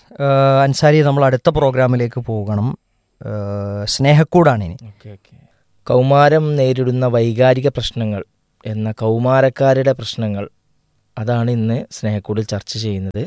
ഏഹ്, അൻസാരി നമ്മൾ അടുത്ത പ്രോഗ്രാമിലേക്ക് പോകണം ഏഹ്, സ്നേഹക്കൂടാണ് ഇനി ഓക്കെ ഓക്കെ കൗമാരം നേരിടുന്ന വൈകാരിക പ്രശ്നങ്ങൾ എന്ന കൗമാരക്കാരുടെ പ്രശ്നങ്ങൾ അതാണ് ഇന്ന് സ്നേഹക്കൂടിൽ ചർച്ച ചെയ്യുന്നത്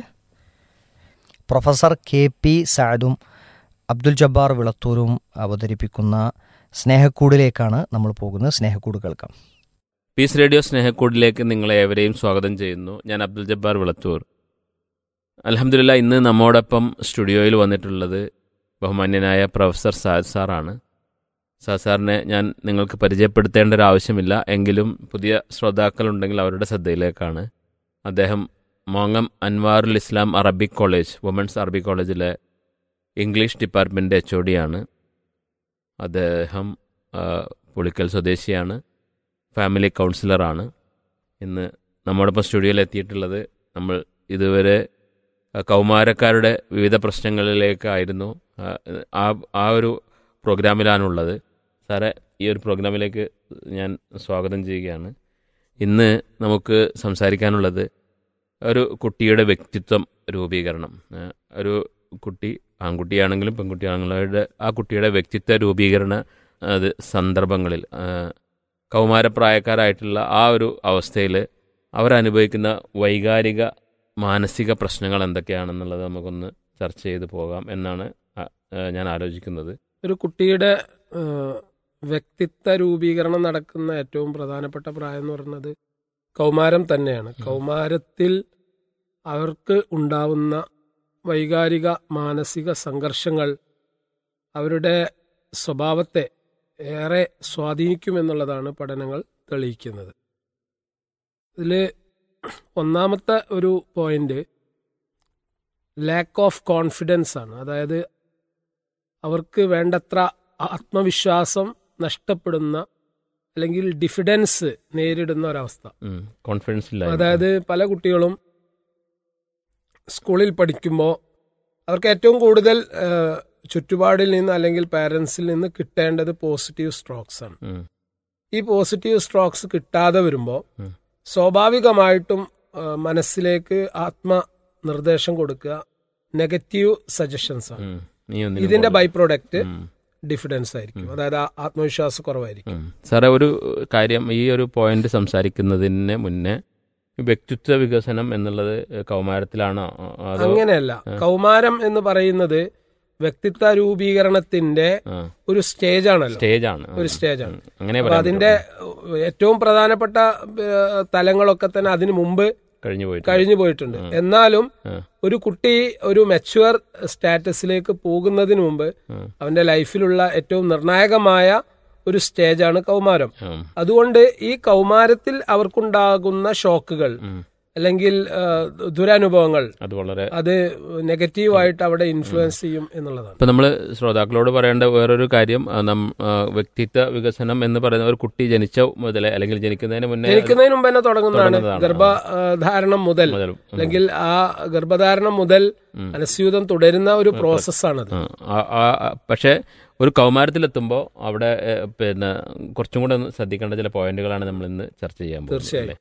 പ്രൊഫസർ കെ പി സാദും അബ്ദുൽ ജബ്ബാർ വിളത്തൂരും അവതരിപ്പിക്കുന്ന സ്നേഹക്കൂടിലേക്കാണ് നമ്മൾ പോകുന്നത് സ്നേഹക്കൂട് കേൾക്കാം പീസ് റേഡിയോ സ്നേഹക്കൂടിലേക്ക് നിങ്ങളെ ഏവരെയും സ്വാഗതം ചെയ്യുന്നു ഞാൻ അബ്ദുൽ ജബ്ബാർ വിളത്തൂർ അലഹമില്ല ഇന്ന് നമ്മോടൊപ്പം സ്റ്റുഡിയോയിൽ വന്നിട്ടുള്ളത് ബഹുമാന്യനായ പ്രൊഫസർ സാദ് സാറാണ് സാദ് സാറിനെ ഞാൻ നിങ്ങൾക്ക് പരിചയപ്പെടുത്തേണ്ട ഒരു ആവശ്യമില്ല എങ്കിലും പുതിയ ശ്രോതാക്കളുണ്ടെങ്കിൽ അവരുടെ ശ്രദ്ധയിലേക്കാണ് അദ്ദേഹം മോങ്ങം Anwarul Islam Arabic college women's Arabic കോളേജിലെ ഇംഗ്ലീഷ് ഡിപ്പാർട്ട്മെൻറ്റ് എച്ച് ഒ ഡിയാണ് അദ്ദേഹം ആ, പുളിക്കൽ സ്വദേശിയാണ് ഫാമിലി കൗൺസിലറാണ് ഇന്ന് നമ്മോടൊപ്പം സ്റ്റുഡിയോയിൽ എത്തിയിട്ടുള്ളത് നമ്മൾ ഇതുവരെ അഹ്, കൗമാരക്കാരുടെ വിവിധ പ്രശ്നങ്ങളിലേക്കായിരുന്നു ആ- ആ ആ ഒരു പ്രോഗ്രാമിലാണുള്ളത് സാറെ ഈ ഒരു പ്രോഗ്രാമിലേക്ക് ഞാൻ സ്വാഗതം ചെയ്യുകയാണ് ഇന്ന് നമുക്ക് സംസാരിക്കാനുള്ളത് ഒരു കുട്ടിയുടെ വ്യക്തിത്വം രൂപീകരണം ഏഹ്, ഒരു കുട്ടി ആൺകുട്ടിയാണെങ്കിലും പെൺകുട്ടിയാണെങ്കിലും ആ കുട്ടിയുടെ വ്യക്തിത്വ രൂപീകരണ അത് സന്ദർഭങ്ങളിൽ ഏഹ്, കൗമാരപ്രായക്കാരായിട്ടുള്ള ആ ഒരു അവസ്ഥയിൽ അവരനുഭവിക്കുന്ന വൈകാരിക മാനസിക പ്രശ്നങ്ങൾ എന്തൊക്കെയാണെന്നുള്ളത് നമുക്കൊന്ന് ചർച്ച ചെയ്ത് പോകാം എന്നാണ് ആ- ഏഹ് ഞാൻ ആലോചിക്കുന്നത് ഒരു കുട്ടിയുടെ ആ, വ്യക്തിത്വ രൂപീകരണം നടക്കുന്ന ഏറ്റവും പ്രധാനപ്പെട്ട പ്രായം എന്ന് പറയുന്നത് കൗമാരം തന്നെയാണ് കൗമാരത്തിൽ അവർക്ക് ഉണ്ടാവുന്ന വൈകാരിക മാനസിക സംഘർഷങ്ങൾ അവരുടെ സ്വഭാവത്തെ ഏറെ സ്വാധീനിക്കുമെന്നുള്ളതാണ് പഠനങ്ങൾ തെളിയിക്കുന്നത് ഇതിൽ ഒന്നാമത്തെ ഒരു പോയിന്റ് ലാക്ക് ഓഫ് കോൺഫിഡൻസ് ആണ് അതായത് അവർക്ക് വേണ്ടത്ര ആത്മവിശ്വാസം നഷ്ടപ്പെടുന്ന അല്ലെങ്കിൽ ഡിഫിഡൻസ് നേരിടുന്ന ഒരവസ്ഥ കോൺഫിഡൻസ് ഇല്ല അതായത് പല കുട്ടികളും സ്കൂളിൽ പഠിക്കുമ്പോൾ അവർക്ക് ഏറ്റവും കൂടുതൽ ആ, ചുറ്റുപാടിൽ നിന്ന് അല്ലെങ്കിൽ പാരൻസിൽ നിന്ന് കിട്ടേണ്ടത് പോസിറ്റീവ് സ്ട്രോക്സ് ആണ് ഈ പോസിറ്റീവ് സ്ട്രോക്സ് കിട്ടാതെ വരുമ്പോൾ ഉം. സ്വാഭാവികമായിട്ടും ആ, മനസ്സിലേക്ക് ആത്മനിർദ്ദേശം കൊടുക്കുക നെഗറ്റീവ് സജഷൻസ് ആണ് ഇതിന്റെ ബൈ പ്രോഡക്റ്റ് ഡിഫിഡൻസ് ആയിരിക്കും അതായത് ആ- ആത്മവിശ്വാസ കുറവായിരിക്കും സാറേ ഒരു കാര്യം ഈ ഒരു പോയിന്റ് സംസാരിക്കുന്നതിന് മുന്നേ ഈ വ്യക്തിത്വ വികസനം എന്നുള്ളത് കൗമാരത്തിലാണോ അതോ അങ്ങനെയല്ല കൗമാരം എന്ന് പറയുന്നത് വ്യക്തിത്വ രൂപീകരണത്തിന്റെ ആ, ഒരു സ്റ്റേജ് ആണല്ലോ സ്റ്റേജ് ആണ് ഒരു സ്റ്റേജ് ആണ് ഉം. അങ്ങനെ അപ്പൊ പറയാൻ അതിന്റെ ഏറ്റവും പ്രധാനപ്പെട്ട ഏഹ്, തലങ്ങളൊക്കെ തന്നെ അതിനു മുമ്പ് പറ്റും. കഴിഞ്ഞു പോയിട്ട് കഴിഞ്ഞു പോയിട്ടുണ്ട് എന്നാലും ആ. ഒരു കുട്ടി ഒരു മെച്ചുവർ സ്റ്റാറ്റസിലേക്ക് പോകുന്നതിന് മുമ്പ് ഉം. അവന്റെ ലൈഫിലുള്ള ഏറ്റവും നിർണായകമായ ഒരു സ്റ്റേജാണ് കൗമാരം ഉം. അതുകൊണ്ട് ഈ കൗമാരത്തിൽ അവർക്കുണ്ടാകുന്ന ഷോക്കുകൾ ഉം. അല്ലെങ്കിൽ ആ, ദുരനുഭവങ്ങൾ അത് വളരെ അത് നെഗറ്റീവായിട്ട് അവിടെ ഇൻഫ്ലുവൻസ് ചെയ്യും എന്നുള്ളതാണ് ഇപ്പൊ നമ്മൾ ശ്രോതാക്കളോട് പറയേണ്ട വേറൊരു കാര്യം ആ, നം ആ, വ്യക്തിത്വ വികസനം എന്ന് പറയുന്ന ഒരു കുട്ടി ജനിച്ച മുതലേ അല്ലെങ്കിൽ ജനിക്കുന്നതിന് മുന്നേ ജനിക്കുന്നതിന് മുമ്പ് തന്നെ തുടങ്ങുന്നതാണ് തുടങ്ങുന്നതാണ്. ഗർഭധാരണം മുതൽ മുതൽ ഉം. അല്ലെങ്കിൽ ആ ഗർഭധാരണം മുതൽ അനുസ്യൂതം തുടരുന്ന ഒരു പ്രോസസ്സാണത് ആ, ആ- ആ- ആ- പക്ഷേ ഒരു കൗമാരത്തിലെത്തുമ്പോൾ അവിടെ ഏ, പിന്നെ കുറച്ചും കൂടെ ഒന്ന് ശ്രദ്ധിക്കേണ്ട ചില പോയിന്റുകളാണ് നമ്മൾ ഇന്ന് ചർച്ച ചെയ്യാൻ പോകുന്നത് തീർച്ചയായും.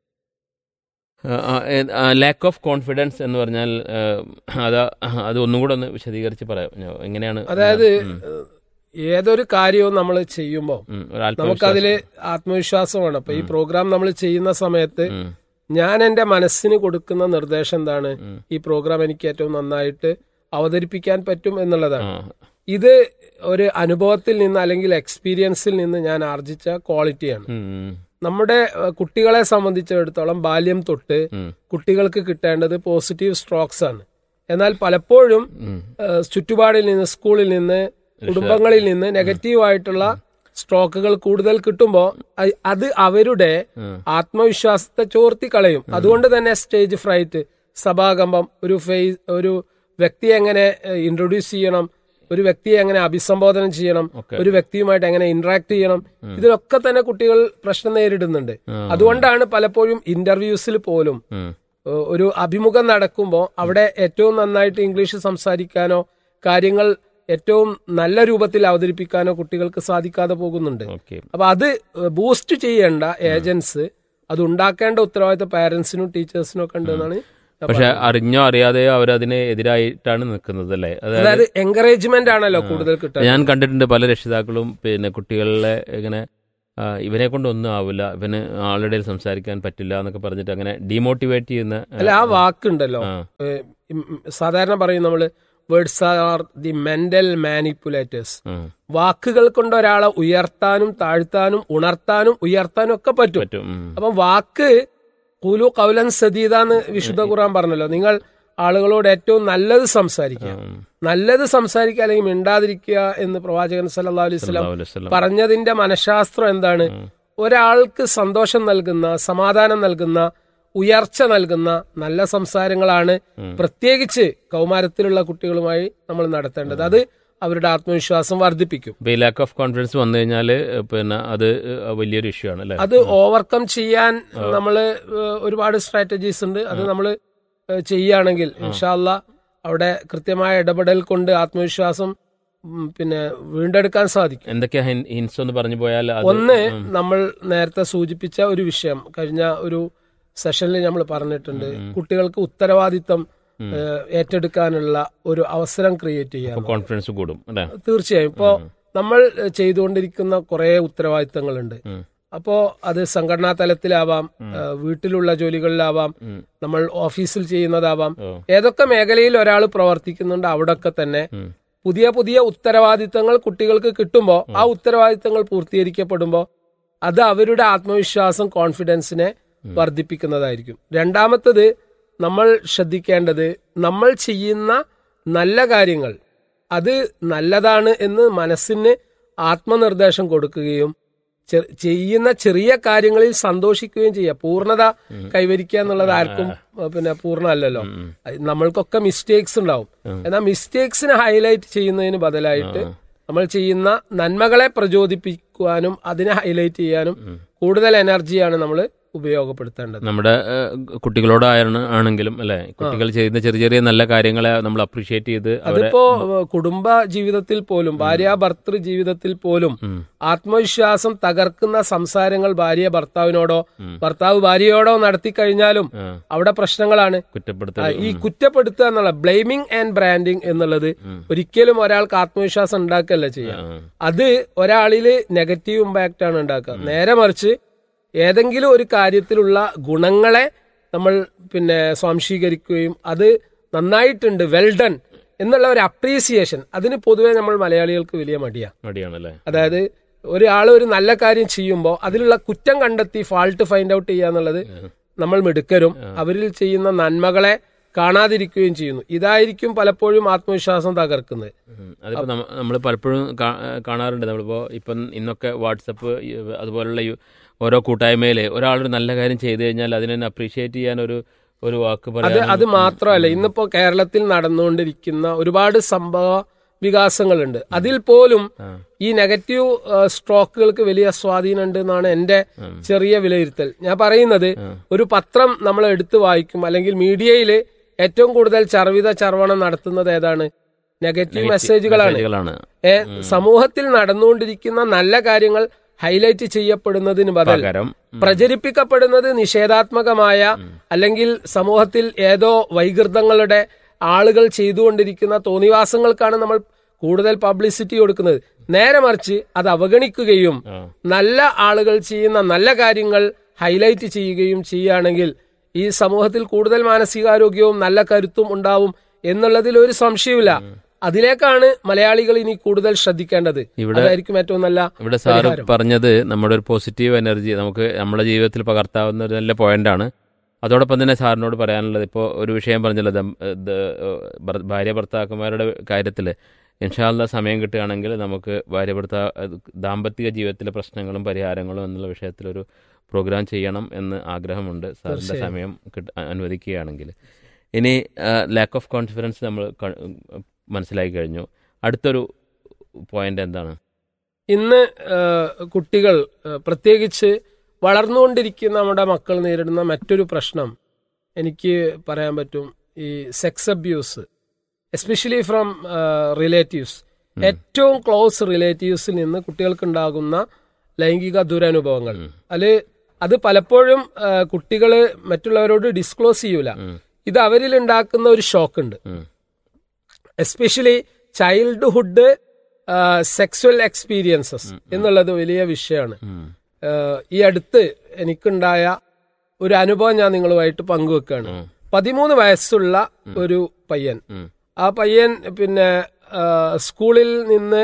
ലാക്ക് ഓഫ് കോൺഫിഡൻസ് എന്ന് പറഞ്ഞാൽ ഏ, അത് അത് ഒന്നും കൂടെ ഒന്ന് വിശദീകരിച്ച് പറയാം ഞാൻ എങ്ങനെയാണ് അതായത് ഉം, ഏതൊരു കാര്യവും നമ്മൾ ചെയ്യുമ്പോൾ ഉം, ഒരു ആത്മവിശ്വാസം. നമുക്കതില് ആത്മവിശ്വാസമാണ് അപ്പൊ ഈ പ്രോഗ്രാം നമ്മൾ ചെയ്യുന്ന സമയത്ത് ഉം, ഞാൻ എന്റെ മനസ്സിന് കൊടുക്കുന്ന നിർദ്ദേശം എന്താണ് ഉം. ഈ പ്രോഗ്രാം എനിക്ക് ഏറ്റവും നന്നായിട്ട് അവതരിപ്പിക്കാൻ പറ്റും എന്നുള്ളതാണ് ആ, ഇത് ഒരു അനുഭവത്തിൽ നിന്ന് അല്ലെങ്കിൽ എക്സ്പീരിയൻസിൽ നിന്ന് ഞാൻ ആർജിച്ച ക്വാളിറ്റിയാണ് ഉം, ഉം, നമ്മുടെ ഏഹ്, കുട്ടികളെ സംബന്ധിച്ചിടത്തോളം ബാല്യം തൊട്ട് ഉം, കുട്ടികൾക്ക് കിട്ടേണ്ടത് പോസിറ്റീവ് സ്ട്രോക്സ് ആണ് എന്നാൽ പലപ്പോഴും ഉം. ഏഹ്, ചുറ്റുപാടിൽ നിന്ന് സ്കൂളിൽ നിന്ന് കുടുംബങ്ങളിൽ നിന്ന് നെഗറ്റീവായിട്ടുള്ള സ്ട്രോക്കുകൾ കൂടുതൽ കിട്ടുമ്പോൾ അത് അവരുടെ ഉം. ആത്മവിശ്വാസത്തെ ചോർത്തി കളയും അതുകൊണ്ട് തന്നെ സ്റ്റേജ് ഫ്രൈറ്റ് സഭാകമ്പം ഒരു ഫേസ് ഒരു വ്യക്തിയെ എങ്ങനെ ഇൻട്രൊഡ്യൂസ് ചെയ്യണം ഒരു വ്യക്തിയെ എങ്ങനെ അഭിസംബോധന ചെയ്യണം ഒക്കെ. ഒരു വ്യക്തിയുമായിട്ട് എങ്ങനെ ഇന്ററാക്ട് ചെയ്യണം ഇതിലൊക്കെ തന്നെ കുട്ടികൾ പ്രശ്നം നേരിടുന്നുണ്ട് അതുകൊണ്ടാണ് പലപ്പോഴും ഇന്റർവ്യൂസിൽ പോലും ഉം. ഏഹ് ഒരു അഭിമുഖം നടക്കുമ്പോൾ അവിടെ ഏറ്റവും നന്നായിട്ട് ഇംഗ്ലീഷ് സംസാരിക്കാനോ കാര്യങ്ങൾ ഏറ്റവും നല്ല രൂപത്തിൽ അവതരിപ്പിക്കാനോ കുട്ടികൾക്ക് സാധിക്കാതെ പോകുന്നുണ്ട് ഓക്കെ അപ്പൊ അത് ബൂസ്റ്റ് ചെയ്യേണ്ട ഏജൻസ് അത് ഉണ്ടാക്കേണ്ട ഉത്തരവാദിത്ത പാരന്റ്സിനും ടീച്ചേഴ്സിനും ഒക്കെ ഉണ്ടെന്നാണ് പക്ഷെ അറിഞ്ഞോ അറിയാതെയോ അവരതിന് എതിരായിട്ടാണ് നിൽക്കുന്നത് അല്ലേ അതായത് അതായത് എൻകറേജ്മെന്റ് ആണല്ലോ കൂടുതൽ കിട്ടുക ഞാൻ കണ്ടിട്ടുണ്ട് പല രക്ഷിതാക്കളും പിന്നെ കുട്ടികളെ ഇങ്ങനെ ആ, ഇവനെ കൊണ്ട് ഒന്നും ആവില്ല ഇവന് ആളുടെ ഇടയിൽ സംസാരിക്കാൻ പറ്റില്ല എന്നൊക്കെ പറഞ്ഞിട്ട് അങ്ങനെ ഡീമോട്ടിവേറ്റ് ചെയ്യുന്ന അല്ല ആ വാക്കുണ്ടല്ലോ ആ. ഏഹ്, ഉം, ഉം, സാധാരണ പറയും നമ്മള് words are the mental manipulators ഉം, വാക്കുകൾ കൊണ്ട് ഒരാളെ ഉയർത്താനും താഴ്ത്താനും ഉണർത്താനും ഉയർത്താനും ഒക്കെ പറ്റും പറ്റും ഉം. അപ്പം വാക്ക് കുലു കൗലൻ സദീദാന്ന് വിശുദ്ധ ഖുർആൻ പറഞ്ഞല്ലോ നിങ്ങൾ ആളുകളോട് ഏറ്റവും നല്ലത് സംസാരിക്കുക ഉം. നല്ലത് സംസാരിക്കുക അല്ലെങ്കിൽ മിണ്ടാതിരിക്കുക എന്ന് പ്രവാചകൻ സല്ലല്ലാഹു അലൈഹി വസല്ലം സല്ലല്ലാഹു അലൈഹി വസല്ലം. പറഞ്ഞതിന്റെ മനഃശാസ്ത്രം എന്താണ് ഒരാൾക്ക് സന്തോഷം നൽകുന്ന സമാധാനം നൽകുന്ന ഉയർച്ച നൽകുന്ന നല്ല സംസാരങ്ങളാണ് പ്രത്യേകിച്ച് കൗമാരത്തിലുള്ള കുട്ടികളുമായി നമ്മൾ നടത്തേണ്ടത് അത് അവരുടെ ആത്മവിശ്വാസം വർദ്ധിപ്പിക്കും ഇപ്പൊ ഈ ലാക്ക് ഓഫ് കോൺഫിഡൻസ് വന്നു കഴിഞ്ഞാൽ പിന്നെ അത് വലിയൊരു ഇഷ്യൂ ആണ് അല്ലേ അത് ഓവർകം ചെയ്യാൻ നമ്മൾ ഒരുപാട് സ്ട്രാറ്റജീസ് ഉണ്ട് അത് നമ്മൾ ചെയ്യുകയാണെങ്കിൽ ഇൻഷാല്ല അവിടെ കൃത്യമായ ഇടപെടൽ കൊണ്ട് ആത്മവിശ്വാസം ഉം, പിന്നെ വീണ്ടെടുക്കാൻ സാധിക്കും എന്തൊക്കെയാ ഹിൻസ് ഒന്ന് പറഞ്ഞു പോയാൽ അത് ഒന്ന് ഉം, നമ്മൾ നേരത്തെ സൂചിപ്പിച്ച ഒരു വിഷയം കഴിഞ്ഞ ഒരു സെഷനിൽ നമ്മൾ പറഞ്ഞിട്ടുണ്ട് കുട്ടികൾക്ക് ഉത്തരവാദിത്തം ഏഹ്, ഏറ്റെടുക്കാനുള്ള ഒരു അവസരം ക്രിയേറ്റ് ചെയ്യാൻ അപ്പൊ കോൺഫിഡൻസ് കൂടും അല്ലേ തീർച്ചയായും ഇപ്പോ നമ്മൾ ചെയ്തുകൊണ്ടിരിക്കുന്ന കുറെ ഉത്തരവാദിത്തങ്ങളുണ്ട് ഉം. അപ്പോ അത് സംഘടനാ തലത്തിലാവാം ഏഹ്, വീട്ടിലുള്ള ജോലികളിലാവാം ഉം. നമ്മൾ ഓഫീസിൽ ചെയ്യുന്നതാവാം ഓ. ഏതൊക്കെ മേഖലയിൽ ഒരാൾ പ്രവർത്തിക്കുന്നുണ്ട് അവിടൊക്കെ തന്നെ ഉം. പുതിയ പുതിയ ഉത്തരവാദിത്തങ്ങൾ കുട്ടികൾക്ക് കിട്ടുമ്പോൾ ആ ഉത്തരവാദിത്തങ്ങൾ പൂർത്തീകരിക്കപ്പെടുമ്പോൾ അത് അവരുടെ ആത്മവിശ്വാസം കോൺഫിഡൻസിനെ വർദ്ധിപ്പിക്കുന്നതായിരിക്കും രണ്ടാമത്തത് നമ്മൾ ശ്രദ്ധിക്കേണ്ടത് നമ്മൾ ചെയ്യുന്ന നല്ല കാര്യങ്ങൾ അത് നല്ലതാണ് എന്ന് മനസ്സിന് ആത്മനിർദ്ദേശം കൊടുക്കുകയും ചെ- ചെയ്യുന്ന ചെറിയ കാര്യങ്ങളിൽ സന്തോഷിക്കുകയും ചെയ്യുക പൂർണ്ണത കൈവരിക്കുക എന്നുള്ളത് ആർക്കും ഏഹ്, പിന്നെ പൂർണ്ണമല്ലല്ലോ അത് നമ്മൾക്കൊക്കെ മിസ്റ്റേക്സ് ഉണ്ടാവും എന്നാൽ മിസ്റ്റേക്സിനെ ഹൈലൈറ്റ് ചെയ്യുന്നതിന് ബദലായിട്ട് നമ്മൾ ചെയ്യുന്ന നന്മകളെ പ്രചോദിപ്പിക്കുവാനും അതിനെ ഹൈലൈറ്റ് ചെയ്യാനും കൂടുതൽ എനർജിയാണ് നമ്മൾ ഉപയോഗപ്പെടുത്തേണ്ടത് നമ്മുടെ ഏഹ്, കുട്ടികളോടായാണ് ആണെങ്കിലും അല്ലെ കുട്ടികൾ ചെയ്യുന്ന ചെറിയ ചെറിയ നല്ല കാര്യങ്ങളെ നമ്മൾ അപ്രീഷിയേറ്റ് ചെയ്ത് അവരെ അതിപ്പോ ഏഹ്, കുടുംബ ജീവിതത്തിൽ പോലും ഭാര്യ ഭർത്തൃ ജീവിതത്തിൽ പോലും ഉം. ആത്മവിശ്വാസം തകർക്കുന്ന സംസാരങ്ങൾ ഭാര്യ ഭർത്താവിനോടോ ഭർത്താവ് ഭാര്യയോടോ നടത്തി കഴിഞ്ഞാലും ആ, അവിടെ പ്രശ്നങ്ങളാണ് ആ, കുറ്റപ്പെടുത്തൽ ഈ കുറ്റപ്പെടുത്തുക എന്നുള്ള ബ്ലെയിമിംഗ് ആൻഡ് ബ്രാൻഡിങ് എന്നുള്ളത് ഒരിക്കലും ഒരാൾക്ക് ആത്മവിശ്വാസം ഉണ്ടാക്കല്ല ചെയ്യാം ആ, അത് ഒരാളില് നെഗറ്റീവ് ഇമ്പാക്റ്റ് ആണ് ഉണ്ടാക്കുക നേരെ മറിച്ച് ഏതെങ്കിലും ഒരു കാര്യത്തിലുള്ള ഗുണങ്ങളെ നമ്മൾ പിന്നെ സ്വാംശീകരിക്കുകയും അത് നന്നായിട്ടുണ്ട് വെൽ ഡൺ എന്നുള്ള ഒരു അപ്രീസിയേഷൻ അതിന് പൊതുവെ നമ്മൾ മലയാളികൾക്ക് വലിയ മടിയാണ് മടിയാണല്ലേ അതായത് ഒരാൾ ഒരു നല്ല കാര്യം ചെയ്യുമ്പോൾ അതിലുള്ള കുറ്റം കണ്ടെത്തി ഫാൾട്ട് ഫൈൻഡ് ഔട്ട് ചെയ്യുക എന്നുള്ളത് നമ്മൾ മിടുക്കരും അവരിൽ ചെയ്യുന്ന നന്മകളെ കാണാതിരിക്കുകയും ചെയ്യുന്നു ഇതായിരിക്കും പലപ്പോഴും ആത്മവിശ്വാസം തകർക്കുന്നത് ഉം. അതിപ്പോ നമ്മൾ പലപ്പോഴും കാ- കാണാറുണ്ട് നമ്മളിപ്പോ ഇപ്പം ഇന്നൊക്കെ വാട്സപ്പ് ഈ അതുപോലുള്ള ഈ ഓരോ കൂട്ടായ്മയിൽ ഒരാളൊരു നല്ല കാര്യം ചെയ്തു കഴിഞ്ഞാൽ അതിനെ അപ്രീഷിയേറ്റ് ചെയ്യാൻ ഒരു ഒരു വാക്ക് അത് പറയാൻ അത് മാത്രമല്ല ഇന്നിപ്പോ കേരളത്തിൽ നടന്നുകൊണ്ടിരിക്കുന്ന ഒരുപാട് സംഭവ വികാസങ്ങളുണ്ട് അതിൽ പോലും ഈ നെഗറ്റീവ് സ്ട്രോക്കുകൾക്ക് വലിയ സ്വാധീനമുണ്ട് എന്നാണ് എന്റെ ചെറിയ വിലയിരുത്തൽ ഞാൻ പറയുന്നത് ഒരു പത്രം നമ്മൾ എടുത്തു വായിക്കും അല്ലെങ്കിൽ മീഡിയയിൽ ഏറ്റവും കൂടുതൽ ചർവിത ചർവണം നടത്തുന്നത് ഏതാണ് നെഗറ്റീവ് മെസ്സേജുകളാണ് മെസ്സേജുകളാണ് ഏ, സമൂഹത്തിൽ നടന്നുകൊണ്ടിരിക്കുന്ന നല്ല കാര്യങ്ങൾ ഹൈലൈറ്റ് ചെയ്യപ്പെടുന്നതിന് ബദൽ പകരം പ്രചരിപ്പിക്കപ്പെടുന്നത് നിഷേധാത്മകമായ അല്ലെങ്കിൽ സമൂഹത്തിൽ ഏതോ വൈകൃതങ്ങളുടെ ആളുകൾ ചെയ്തുകൊണ്ടിരിക്കുന്ന തോന്നിവാസങ്ങൾക്കാണ് നമ്മൾ കൂടുതൽ പബ്ലിസിറ്റി കൊടുക്കുന്നത് നേരെ മറിച്ച് അത് അവഗണിക്കുകയും ആ. നല്ല ആളുകൾ ചെയ്യുന്ന നല്ല കാര്യങ്ങൾ ഹൈലൈറ്റ് ചെയ്യുകയും ചെയ്യുകയാണെങ്കിൽ ഈ സമൂഹത്തിൽ കൂടുതൽ മാനസികാരോഗ്യവും നല്ല കരുത്തും ഉണ്ടാവും എന്നുള്ളതിൽ ഒരു സംശയമില്ല അതിലേക്കാണ് മലയാളികൾ ഇനി കൂടുതൽ ശ്രദ്ധിക്കേണ്ടത് ഇവിടെ- അതായിരിക്കും ഏറ്റവും നല്ല ഇവിടെ സാറ് പറഞ്ഞത് നമ്മുടെ ഒരു പോസിറ്റീവ് എനർജി നമുക്ക് നമ്മുടെ ജീവിതത്തിൽ പകർത്താവുന്ന ഒരു നല്ല പോയിന്റാണ് അതോടൊപ്പം തന്നെ സാറിനോട് പറയാനുള്ളത് ഇപ്പോൾ ഒരു വിഷയം പറഞ്ഞല്ലോ ദം- ഇത് ഭർ- ഭാര്യ ഭർത്താക്കന്മാരുടെ കാര്യത്തിൽ ഇൻഷാല്ല സമയം കിട്ടുകയാണെങ്കിൽ നമുക്ക് ഭാര്യ ഭർത്താ ദാമ്പത്തിക ജീവിതത്തിലെ പ്രശ്നങ്ങളും പരിഹാരങ്ങളും എന്നുള്ള വിഷയത്തിലൊരു പ്രോഗ്രാം ചെയ്യണം എന്ന് ആഗ്രഹമുണ്ട് സാറിൻ്റെ സമയം കിട്ട- അനുവദിക്കുകയാണെങ്കിൽ ഇനി ലാക്ക് ഓഫ് കോൺഫിഡൻസ് നമ്മൾ ക- മനസ്സിലാക്കി കഴിഞ്ഞു അടുത്തൊരു പോയിന്റ് എന്താണ് ഇന്ന് ആ, കുട്ടികൾ ആ, പ്രത്യേകിച്ച് വളർന്നുകൊണ്ടിരിക്കുന്ന നമ്മുടെ മക്കൾ നേരിടുന്ന മറ്റൊരു പ്രശ്നം എനിക്ക് പറയാൻ പറ്റും ഈ sex abuse especially from relatives ഏറ്റവും ക്ലോസ് റിലേറ്റീവ്സിൽ നിന്ന് കുട്ടികൾക്കുണ്ടാകുന്ന ലൈംഗിക ദുരനുഭവങ്ങൾ അത് അത് പലപ്പോഴും കുട്ടികൾ മറ്റുള്ളവരോട് ഡിസ്ക്ലോസ് ചെയ്യൂല ഇത് അവരിൽ ഉണ്ടാക്കുന്ന ഒരു ഷോക്ക് ഉണ്ട് ഉം. എസ്പെഷ്യലി ചൈൽഡ്ഹുഡ് സെക്സ്വൽ എക്സ്പീരിയൻസസ് എന്നുള്ളത് വലിയ വിഷയമാണ് ഉം. ആഹ് ഈ അടുത്ത് എനിക്കുണ്ടായ ഒരു അനുഭവം ഞാൻ നിങ്ങളുമായിട്ട് പങ്കുവെക്കുകയാണ് പതിമൂന്ന് വയസ്സുള്ള ഒരു പയ്യൻ ഉം. ആ പയ്യൻ പിന്നെ ആഹ് സ്കൂളിൽ നിന്ന്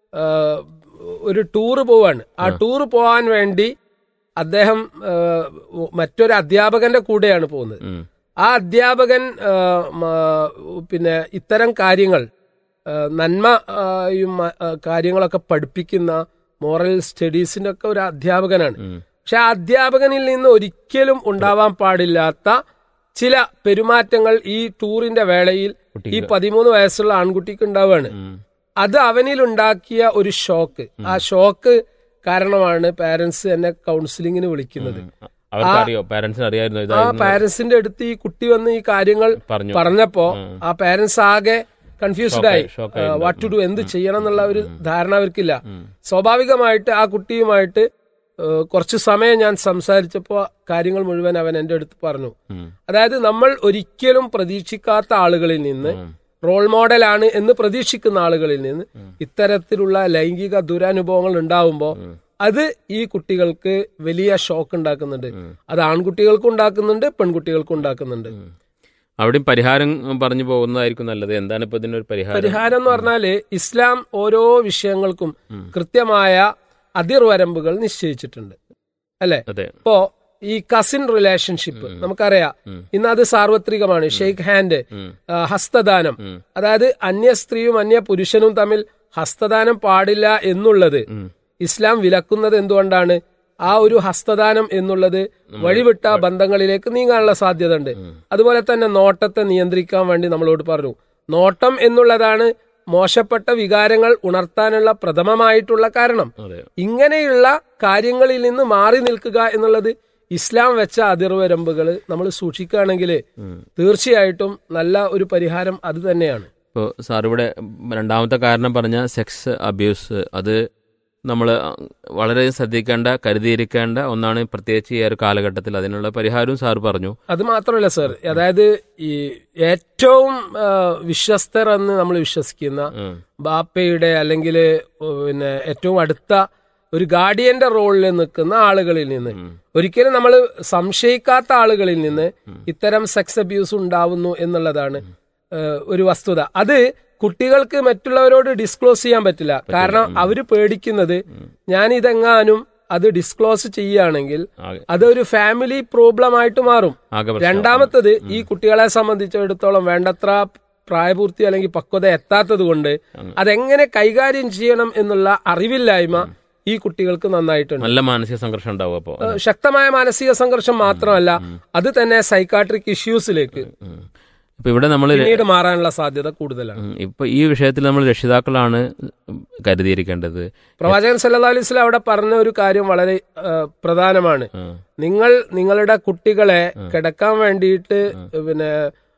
ആഹ് ഒരു ടൂറ് പോവാണ് ആ ടൂറ് പോകാൻ വേണ്ടി അദ്ദേഹം ആഹ് മറ്റൊരു അധ്യാപകന്റെ കൂടെയാണ് പോകുന്നത് ഉം. ആ അധ്യാപകൻ ആ, മ, പിന്നെ ഇത്തരം കാര്യങ്ങൾ ആ, നന്മ ആ, യും, ആ, കാര്യങ്ങളൊക്കെ പഠിപ്പിക്കുന്ന മോറൽ സ്റ്റഡീസിന്റെ ഒക്കെ ഒരു അധ്യാപകനാണ് ഉം. പക്ഷെ ആ അധ്യാപകനിൽ നിന്ന് ഒരിക്കലും ഉണ്ടാവാൻ പാടില്ലാത്ത ചില പെരുമാറ്റങ്ങൾ ഈ ടൂറിന്റെ വേളയിൽ ഈ പതിമൂന്ന് വയസ്സുള്ള ആൺകുട്ടിക്ക് ഉണ്ടാവുകയാണ് ഉം. അത് അവനിൽ ഉണ്ടാക്കിയ ഒരു ഷോക്ക് ആ ഷോക്ക് കാരണമാണ് പാരന്റ്സ് എന്നെ കൗൺസിലിങ്ങിന് വിളിക്കുന്നത് അവർക്കറിയോ പാരന്റ്സിന് അറിയായിരുന്നു ആ ഇതായിരുന്നു പാരന്റ്സിന്റെ അടുത്ത് ഈ കുട്ടി വന്ന് ഈ കാര്യങ്ങൾ പറഞ്ഞു പറഞ്ഞപ്പോ ആ പാരന്റ്സ് ആകെ കൺഫ്യൂസ്ഡ് ആയി shock ആയി വാട്ട് ടു ഡു എന്ത് ചെയ്യണം എന്നുള്ള ഒരു ധാരണ അവർക്കില്ല സ്വാഭാവികമായിട്ട് ആ കുട്ടിയുമായിട്ട് ഏഹ്, കുറച്ച് സമയം ഞാൻ സംസാരിച്ചപ്പോ കാര്യങ്ങൾ മുഴുവൻ അവൻ എന്റെ അടുത്ത് പറഞ്ഞു ഉം. അതായത് നമ്മൾ ഒരിക്കലും പ്രതീക്ഷിക്കാത്ത ആളുകളിൽ നിന്ന് റോൾ മോഡലാണ് എന്ന് പ്രതീക്ഷിക്കുന്ന ആളുകളിൽ നിന്ന് ഇത്തരത്തിലുള്ള ലൈംഗിക ദുരനുഭവങ്ങൾ ഉണ്ടാവുമ്പോൾ അത് ഈ കുട്ടികൾക്ക് വലിയ ഷോക്ക് ഉണ്ടാക്കുന്നുണ്ട് അത് ആൺകുട്ടികൾക്കും ഉണ്ടാക്കുന്നുണ്ട് പെൺകുട്ടികൾക്കും ഉണ്ടാക്കുന്നുണ്ട് അവിടെയും പരിഹാരം പറഞ്ഞു പോകുന്നതായിരിക്കും നല്ലത് എന്താണ് ഇപ്പൊ ഇതിനൊരു പരിഹാരം പരിഹാരം എന്ന് പറഞ്ഞാല് ഇസ്ലാം ഓരോ വിഷയങ്ങൾക്കും കൃത്യമായ അതിർവരമ്പുകൾ നിശ്ചയിച്ചിട്ടുണ്ട് അല്ലെ അതെ ഇപ്പോ ഈ കസിൻ റിലേഷൻഷിപ്പ് നമുക്കറിയാം ഇന്ന് അത് സാർവത്രികമാണ് ഷെയ്ക്ക് ഹാൻഡ് ആ, ഹസ്തദാനം അതായത് അന്യ സ്ത്രീയും അന്യ പുരുഷനും തമ്മിൽ ഹസ്തദാനം പാടില്ല എന്നുള്ളത് ഇസ്ലാം വിലക്കുന്നത് എന്തുകൊണ്ടാണ് ആ ഒരു ഹസ്തദാനം എന്നുള്ളത് വഴിവിട്ട ബന്ധങ്ങളിലേക്ക് നീങ്ങാനുള്ള സാധ്യത ഉണ്ട് അതുപോലെ തന്നെ നോട്ടത്തെ നിയന്ത്രിക്കാൻ വേണ്ടി നമ്മളോട് പറഞ്ഞു നോട്ടം എന്നുള്ളതാണ് മോശപ്പെട്ട വികാരങ്ങൾ ഉണർത്താനുള്ള പ്രഥമമായിട്ടുള്ള കാരണം അതെ ഇങ്ങനെയുള്ള കാര്യങ്ങളിൽ നിന്ന് മാറി നിൽക്കുക എന്നുള്ളത് ഇസ്ലാം വെച്ച അതിർവരമ്പുകൾ നമ്മൾ സൂക്ഷിക്കുകയാണെങ്കിൽ തീർച്ചയായിട്ടും നല്ല ഒരു പരിഹാരം അത് തന്നെയാണ് ഇപ്പോൾ സാർ ഇവിടെ രണ്ടാമത്തെ കാരണം പറഞ്ഞ സെക്സ് അബ്യൂസ് അത് നമ്മൾ വളരെ ശ്രദ്ധിക്കേണ്ട കരുതിയിരിക്കേണ്ട ഒന്നാണ് പ്രത്യേകിച്ച് ഈ ഒരു കാലഘട്ടത്തിൽ അതിനുള്ള പരിഹാരവും സാർ പറഞ്ഞു അത് മാത്രമല്ല സർ അതായത് ഈ ഏറ്റവും ആ, വിശ്വസ്തർ എന്ന് നമ്മൾ വിശ്വസിക്കുന്ന ഉം. ബാപ്പയുടെ അല്ലെങ്കിൽ പിന്നെ ഏറ്റവും അടുത്ത ഒരു ഗാർഡിയന്റെ റോളിൽ നിൽക്കുന്ന ആളുകളിൽ നിന്ന് ഒരിക്കലും നമ്മൾ സംശയിക്കാത്ത ആളുകളിൽ നിന്ന് ഇത്തരം സെക്സ് അബ്യൂസ് ഉണ്ടാവുന്നു എന്നുള്ളതാണ് ഏഹ്, ഒരു വസ്തുത അത് കുട്ടികൾക്ക് മറ്റുള്ളവരോട് ഡിസ്ക്ലോസ് ചെയ്യാൻ പറ്റില്ല കാരണം അവര് പേടിക്കുന്നത് ഞാൻ ഇതെങ്ങാനും അത് ഡിസ്ക്ലോസ് ചെയ്യുകയാണെങ്കിൽ ആകെ അതൊരു ഫാമിലി പ്രോബ്ലം ആയിട്ട് മാറും ആകെ പ്രശ്നം. രണ്ടാമത്തത് ഈ കുട്ടികളെ സംബന്ധിച്ചിടത്തോളം വേണ്ടത്ര പ്രായപൂർത്തി അല്ലെങ്കിൽ പക്വത എത്താത്തത് കൊണ്ട് അതെങ്ങനെ കൈകാര്യം ചെയ്യണം എന്നുള്ള അറിവില്ലായ്മ ഈ കുട്ടികൾക്ക് നന്നായിട്ടുണ്ട് നല്ല മാനസിക സംഘർഷം ഉണ്ടാവും അപ്പോൾ ഏഹ് ശക്തമായ മാനസിക സംഘർഷം മാത്രമല്ല അത് തന്നെ സൈക്കാട്രിക് ഇഷ്യൂസിലേക്ക് ഇപ്പൊ ഇവിടെ നമ്മൾ പിന്നീട് മാറാനുള്ള സാധ്യത കൂടുതലാണ് ഇപ്പൊ ഈ വിഷയത്തിൽ നമ്മൾ രക്ഷിതാക്കളാണ് കരുതിയിരിക്കേണ്ടത് പ്രവാചകൻ സല്ലല്ലാഹു അലൈഹി വസല്ലം അവിടെ പറഞ്ഞ ഒരു കാര്യം വളരെ ഏഹ്, പ്രധാനമാണ് ഉം. നിങ്ങൾ നിങ്ങളുടെ കുട്ടികളെ കിടക്കാൻ വേണ്ടിയിട്ട് പിന്നെ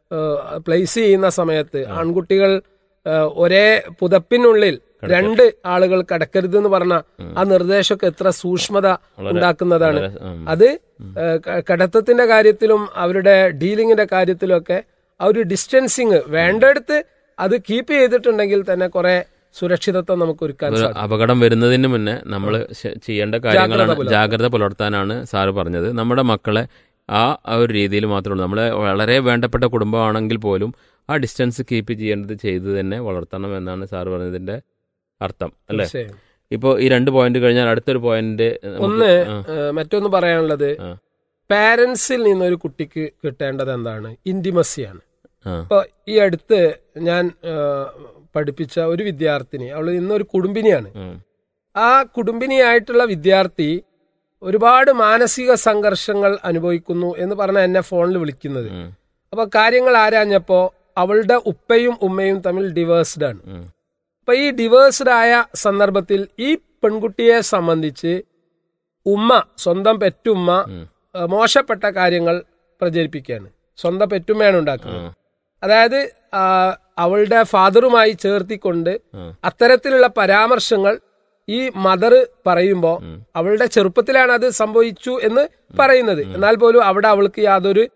പ്ലേസ് ചെയ്യുന്ന സമയത്ത് ആൺകുട്ടികൾ ഏഹ്, ഒരേ പുതപ്പിനുള്ളിൽ രണ്ട് ആളുകൾ കിടക്കരുത് എന്ന് പറഞ്ഞ ആ നിർദ്ദേശമൊക്കെ എത്ര സൂക്ഷ്മത ഉണ്ടാക്കുന്നതാണ് ഉം. അത് ഏഹ്, ക- കിടത്തത്തിന്റെ കാര്യത്തിലും അവരുടെ ഡീലിങ്ങിന്റെ കാര്യത്തിലും ഒക്കെ ആ ഒരു ഡിസ്റ്റൻസിങ് വേണ്ടടുത്ത് അത് കീപ്പ് ചെയ്തിട്ടുണ്ടെങ്കിൽ തന്നെ കുറെ സുരക്ഷിതത്വം നമുക്ക് ഒരുക്കാൻ ഒരു സാധിക്കും അപകടം വരുന്നതിന് മുന്നേ നമ്മൾ ചെയ്യേണ്ട കാര്യങ്ങളാണ് പുലർത്തണം. ജാഗ്രത പുലർത്താനാണ് സാറ് പറഞ്ഞത് നമ്മുടെ മക്കളെ ആ ആ ഒരു രീതിയിൽ മാത്രമേ ഉള്ളൂ നമ്മളെ വളരെ വേണ്ടപ്പെട്ട കുടുംബമാണെങ്കിൽ പോലും ആ ഡിസ്റ്റൻസ് കീപ്പ് ചെയ്യേണ്ടത് ചെയ്ത് തന്നെ വളർത്തണം എന്നാണ് സാറ് പറഞ്ഞതിന്റെ അർത്ഥം അല്ലേ തീർച്ചയായും. ഇപ്പോൾ ഈ രണ്ട് പോയിന്റ് കഴിഞ്ഞാൽ അടുത്തൊരു പോയിന്റ് ഒന്ന് ഏഹ്, മറ്റൊന്ന് പറയാനുള്ളത് ആ. പാരന്റ്സിൽ നിന്ന് ഒരു കുട്ടിക്ക് കിട്ടേണ്ടത് എന്താണ് ഇന്റിമസിയാണ് ആ ഇപ്പൊ ഈ അടുത്ത് ഞാൻ ഏഹ്, പഠിപ്പിച്ച ഒരു വിദ്യാർത്ഥിനി അവൾ ഇന്നൊരു കുടുംബിനിയാണ് ഉം. ആ കുടുംബിനിയായിട്ടുള്ള വിദ്യാർത്ഥി ഒരുപാട് മാനസിക സംഘർഷങ്ങൾ അനുഭവിക്കുന്നു എന്ന് പറഞ്ഞ എന്നെ ഫോണിൽ വിളിക്കുന്നത് ഉം. അപ്പൊ കാര്യങ്ങൾ ആരാഞ്ഞപ്പോ അവളുടെ ഉപ്പയും ഉമ്മയും തമ്മിൽ ഡിവേഴ്സ്ഡ് ആണ് ഉം. അപ്പൊ ഈ ഡിവേഴ്സ്ഡ് ആയ സന്ദർഭത്തിൽ ഈ പെൺകുട്ടിയെ സംബന്ധിച്ച് ഉമ്മ സ്വന്തം പെറ്റുമ്മ ഉം. ഏഹ്, മോശപ്പെട്ട കാര്യങ്ങൾ പ്രചരിപ്പിക്കുകയാണ് സ്വന്തം പെറ്റുമ്മയാണ് ഉണ്ടാക്കുന്നത് ആ. അതായത് ആ, അവളുടെ ഫാദറുമായി ചേർത്തിക്കൊണ്ട് ആ. അത്തരത്തിലുള്ള പരാമർശങ്ങൾ ഈ മദർ പറയുമ്പോ അവളുടെ ചെറുപ്പത്തിലാണ് അത് സംഭവിച്ചു എന്ന് പറയുന്നത് എന്നാൽ പോലും അവിടെ അവൾക്ക് യാതൊരു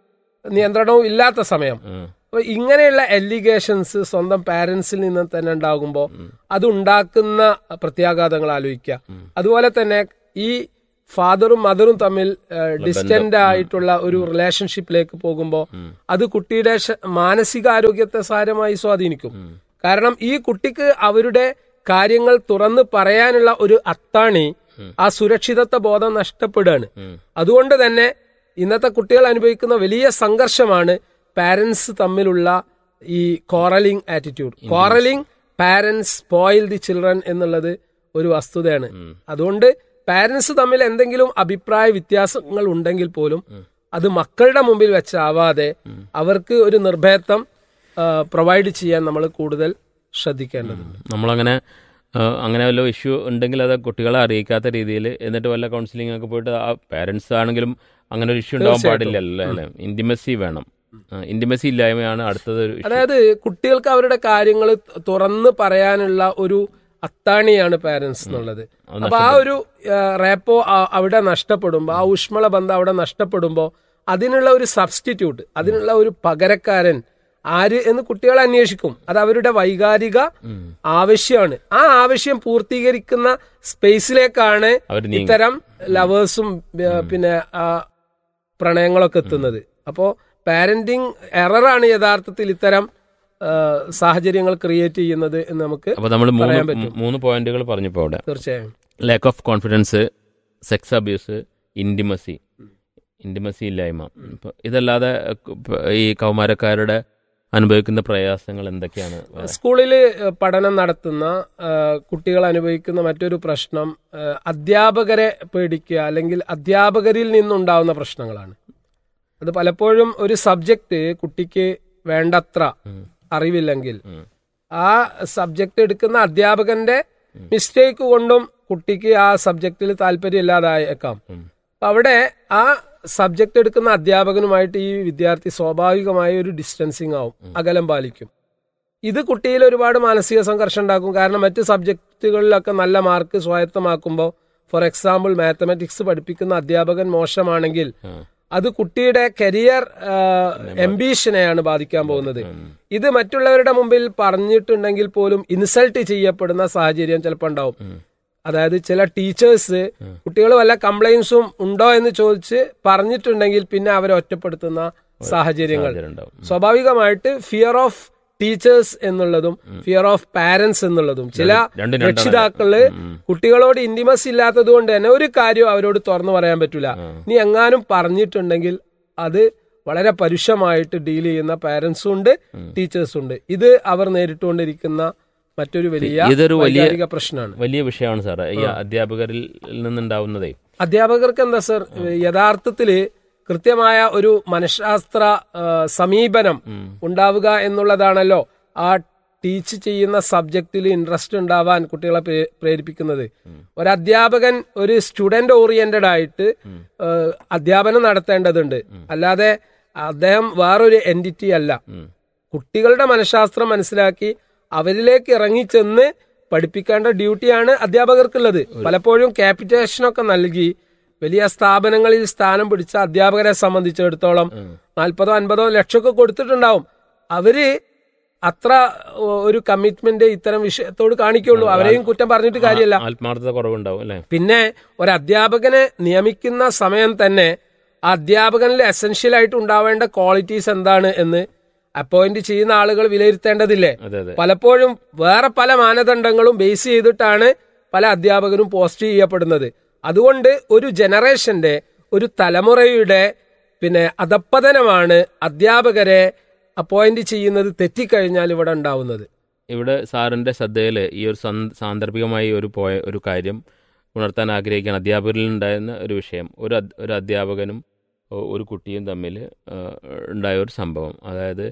നിയന്ത്രണവും ഇല്ലാത്ത സമയം ഉം. അപ്പൊ ഇങ്ങനെയുള്ള എലിഗേഷൻസ് സ്വന്തം പാരന്റ്സിൽ നിന്ന് തന്നെ ഉണ്ടാകുമ്പോൾ അത് ഉണ്ടാക്കുന്ന പ്രത്യാഘാതങ്ങൾ ആലോചിക്കുക അതുപോലെ തന്നെ ഈ ഫാദറും മദറും തമ്മിൽ ഡിസ്റ്റന്റ് ആയിട്ടുള്ള ഒരു റിലേഷൻഷിപ്പിലേക്ക് പോകുമ്പോൾ അത് കുട്ടിയുടെ ശ- മാനസികാരോഗ്യത്തെ സാരമായി സ്വാധീനിക്കും കാരണം ഈ കുട്ടിക്ക് അവരുടെ കാര്യങ്ങൾ തുറന്ന് പറയാനുള്ള ഒരു അത്താണി ആ സുരക്ഷിതത്വ ബോധം നഷ്ടപ്പെടുകയാണ് അതുകൊണ്ട് തന്നെ ഇന്നത്തെ കുട്ടികൾ അനുഭവിക്കുന്ന വലിയ സംഘർഷമാണ് പാരന്റ്സ് തമ്മിലുള്ള ഈ quarrelling attitude quarrelling parents spoil the children എന്നുള്ളത് ഒരു വസ്തുതയാണ് അതുകൊണ്ട് പാരന്റ്സ് തമ്മിൽ എന്തെങ്കിലും അഭിപ്രായ വ്യത്യാസങ്ങൾ ഉണ്ടെങ്കിൽ പോലും അത് മക്കളുടെ മുമ്പിൽ വെച്ചാവാതെ അവർക്ക് ഒരു നിർഭയത്വം പ്രൊവൈഡ് ചെയ്യാൻ നമ്മൾ കൂടുതൽ ശ്രദ്ധിക്കേണ്ടതുണ്ട് നമ്മളങ്ങനെ ആ, അങ്ങനെ വല്ല ഇഷ്യൂ ഉണ്ടെങ്കിൽ അത് കുട്ടികളെ അറിയിക്കാത്ത രീതിയിൽ എന്നിട്ട് വല്ല കൗൺസിലിംഗ് ഒക്കെ പോയിട്ട് ആ പാരൻസ് ആണെങ്കിലും അങ്ങനെ ഒരു ഇഷ്യൂ ഉണ്ടാവാൻ തീർച്ചയായിട്ടും. പാടില്ലല്ലോ അല്ലേ ഇന്റിമസി വേണം ഇന്റിമസി ഇല്ലായ്മയാണ് അടുത്തത് ഒരു issue. അതായത് കുട്ടികൾക്ക് അവരുടെ കാര്യങ്ങൾ തുറന്ന് പറയാനുള്ള ഒരു അത്താണിയാണ് പാരന്റ്സ് എന്നുള്ളത് അത് അപ്പൊ ആ ഒരു റേപ്പോ അവിടെ നഷ്ടപ്പെടുമ്പോ ആ ഊഷ്മള ബന്ധം അവിടെ നഷ്ടപ്പെടുമ്പോ അതിനുള്ള ഒരു സബ്സ്റ്റിറ്റ്യൂട്ട് അതിനുള്ള ഒരു പകരക്കാരൻ ആര് എന്ന് കുട്ടികൾ അന്വേഷിക്കും അത് അവരുടെ വൈകാരിക ആവശ്യമാണ് ആ ആവശ്യം പൂർത്തീകരിക്കുന്ന സ്പേസിലേക്കാണ് അവര് നീങ്ങും. ഇത്തരം ലവേഴ്സും പിന്നെ ആ പ്രണയങ്ങളൊക്കെ എത്തുന്നത് അപ്പോ പാരന്റിങ് എററാണ് യഥാർത്ഥത്തിൽ ഇത്തരം ആ, സാഹചര്യങ്ങൾ ക്രിയേറ്റ് ചെയ്യുന്നത് എന്ന് നമുക്ക് അപ്പോൾ നമ്മൾ പറയാൻ മൂന്ന് പറ്റും. മൂന്ന് പോയിന്റുകൾ പറഞ്ഞപ്പോൾ അവിടെ തീർച്ചയായും lack of confidence sex abuse intimacy intimacy ഇല്ലായ്മ ഇപ്പൊ ഇതല്ലാതെ ഇപ്പൊ ഈ കൗമാരക്കാരുടെ അനുഭവിക്കുന്ന പ്രയാസങ്ങൾ എന്തൊക്കെയാണ് വേറെ? സ്കൂളിൽ പഠനം നടത്തുന്ന ആ, കുട്ടികൾ അനുഭവിക്കുന്ന മറ്റൊരു പ്രശ്നം ആ, അധ്യാപകരെ പേടിക്കുക അല്ലെങ്കിൽ അധ്യാപകരിൽ നിന്നുണ്ടാവുന്ന പ്രശ്നങ്ങളാണ് അത് പലപ്പോഴും ഒരു സബ്ജക്റ്റ് കുട്ടിക്ക് വേണ്ടത്ര അറിവില്ലെങ്കിൽ ആ സബ്ജക്റ്റ് എടുക്കുന്ന അധ്യാപകന്റെ മിസ്റ്റേക്ക് കൊണ്ടും കുട്ടിക്ക് ആ സബ്ജക്റ്റിൽ താല്പര്യം ഇല്ലാതായേക്കാം അപ്പൊ അവിടെ ആ സബ്ജക്റ്റ് എടുക്കുന്ന അധ്യാപകനുമായിട്ട് ഈ വിദ്യാർത്ഥി സ്വാഭാവികമായ ഒരു ഡിസ്റ്റൻസിങ് ആവും അകലം പാലിക്കും ഇത് കുട്ടിയിൽ ഒരുപാട് മാനസിക സംഘർഷം ഉണ്ടാക്കും കാരണം മറ്റ് സബ്ജക്റ്റുകളിലൊക്കെ നല്ല മാർക്ക് സ്വായത്തമാക്കുമ്പോൾ ഫോർ എക്സാമ്പിൾ മാത്തമാറ്റിക്സ് പഠിപ്പിക്കുന്ന അധ്യാപകൻ മോശമാണെങ്കിൽ അത് കുട്ടിയുടെ കരിയർ എംബീഷനെയാണ് ബാധിക്കാൻ പോകുന്നത് ഇത് മറ്റുള്ളവരുടെ മുമ്പിൽ പറഞ്ഞിട്ടുണ്ടെങ്കിൽ പോലും ഇൻസൾട്ട് ചെയ്യപ്പെടുന്ന സാഹചര്യം ചിലപ്പോൾ ഉണ്ടാവും അതായത് ചില ടീച്ചേഴ്സ് കുട്ടികൾ വല്ല കംപ്ലൈൻസും ഉണ്ടോ എന്ന് ചോദിച്ച് പറഞ്ഞിട്ടുണ്ടെങ്കിൽ പിന്നെ അവരെ ഒറ്റപ്പെടുത്തുന്ന സാഹചര്യങ്ങൾ സാഹചര്യം ഉണ്ടാവും. സ്വാഭാവികമായിട്ട് ഫിയർ ഓഫ് ടീച്ചേഴ്സ് എന്നുള്ളതും ഫിയർ ഓഫ് പാരന്റ്സ് എന്നുള്ളതും ചില രണ്ടും രണ്ടാണ്. രക്ഷിതാക്കള് കുട്ടികളോട് ഇന്റിമസി ഇല്ലാത്തത് കൊണ്ട് തന്നെ ഒരു കാര്യം അവരോട് തുറന്നു പറയാൻ പറ്റൂല നീ എങ്ങാനും പറഞ്ഞിട്ടുണ്ടെങ്കിൽ അത് വളരെ പരുഷമായിട്ട് ഡീൽ ചെയ്യുന്ന പാരന്റ്സും ഉണ്ട് ടീച്ചേഴ്സും ഉണ്ട് ഇത് അവർ നേരിട്ടുകൊണ്ടിരിക്കുന്ന മറ്റൊരു വലിയ ഇതൊരു വലിയ വൈകാരിക പ്രശ്നമാണ് വലിയ വിഷയമാണ് സാറേ ഈ അധ്യാപകരിൽ നിന്നുണ്ടാവുന്നതേ അധ്യാപകർക്ക് എന്താ സർ യഥാർത്ഥത്തില് കൃത്യമായ ഒരു മനഃശാസ്ത്ര ആ, സമീപനം ഉണ്ടാവുക എന്നുള്ളതാണല്ലോ ആ ടീച്ച് ചെയ്യുന്ന സബ്ജക്റ്റിൽ ഇൻട്രസ്റ്റ് ഉണ്ടാവാൻ കുട്ടികളെ പ്രേ- പ്രേരിപ്പിക്കുന്നത് ഒരു അധ്യാപകൻ ഒരു സ്റ്റുഡന്റ് ഓറിയന്റഡ് ആയിട്ട് ആ, അധ്യാപനം നടത്തേണ്ടതുണ്ട് അല്ലാതെ അദ്ദേഹം വേറൊരു എൻറ്റിറ്റി അല്ല കുട്ടികളുടെ മനഃശാസ്ത്രം മനസ്സിലാക്കി അവരിലേക്ക് ഇറങ്ങിച്ചെന്ന് പഠിപ്പിക്കേണ്ട ഡ്യൂട്ടിയാണ് അധ്യാപകർക്കുള്ളത് പലപ്പോഴും ക്യാപിറ്റേഷനൊക്കെ നൽകി വലിയ സ്ഥാപനങ്ങളിൽ സ്ഥാനം പിടിച്ച അധ്യാപകരെ സംബന്ധിച്ചിടത്തോളം നാൽപ്പതോ അൻപതോ ലക്ഷമൊക്കെ കൊടുത്തിട്ടുണ്ടാവും അവര് അത്ര ഓ, ഒരു കമ്മിറ്റ്മെന്റ് ഇത്തരം വിഷയത്തോട് കാണിക്കുള്ളൂ അവരെയും കുറ്റം പറഞ്ഞിട്ട് കാര്യമല്ല ആത്മാർത്ഥത കുറവുണ്ടാവും അല്ലേ പിന്നെ ഒരു അധ്യാപകനെ നിയമിക്കുന്ന സമയം തന്നെ ആ അധ്യാപകനിൽ എസെൻഷ്യൽ ആയിട്ട് ഉണ്ടാവേണ്ട ക്വാളിറ്റീസ് എന്താണ് എന്ന് അപ്പോയിന്റ് ചെയ്യുന്ന ആളുകൾ വിലയിരുത്തേണ്ടതില്ലേ അതെ അതെ പലപ്പോഴും വേറെ പല മാനദണ്ഡങ്ങളും ബേസ് ചെയ്തിട്ടാണ് പല അധ്യാപകരും പോസ്റ്റ് ചെയ്യപ്പെടുന്നത് അതുകൊണ്ട് ഒരു ജനറേഷന്റെ ഒരു തലമുറയുടെ പിന്നെ അധപ്പതനമാണ് അധ്യാപകരെ അപ്പോയിന്റ് ചെയ്യുന്നത് തെറ്റിക്കഴിഞ്ഞാൽ ഇവിടെ ഉണ്ടാവുന്നത് ഇവിടെ സാറിന്റെ ശ്രദ്ധയിൽ ഈ ഒരു സന്ദ- സാന്ദർഭികമായി ഒരു പോയ ഒരു കാര്യം ഉണർത്താൻ ആഗ്രഹിക്കുകയാണ് അധ്യാപകരിൽ ഉണ്ടായിരുന്ന ഒരു വിഷയം ഒരു അദ്- ഒരു അധ്യാപകനും ഒ- ഒരു കുട്ടിയും തമ്മിൽ ആ, ഉണ്ടായ ഒരു സംഭവം അതായത്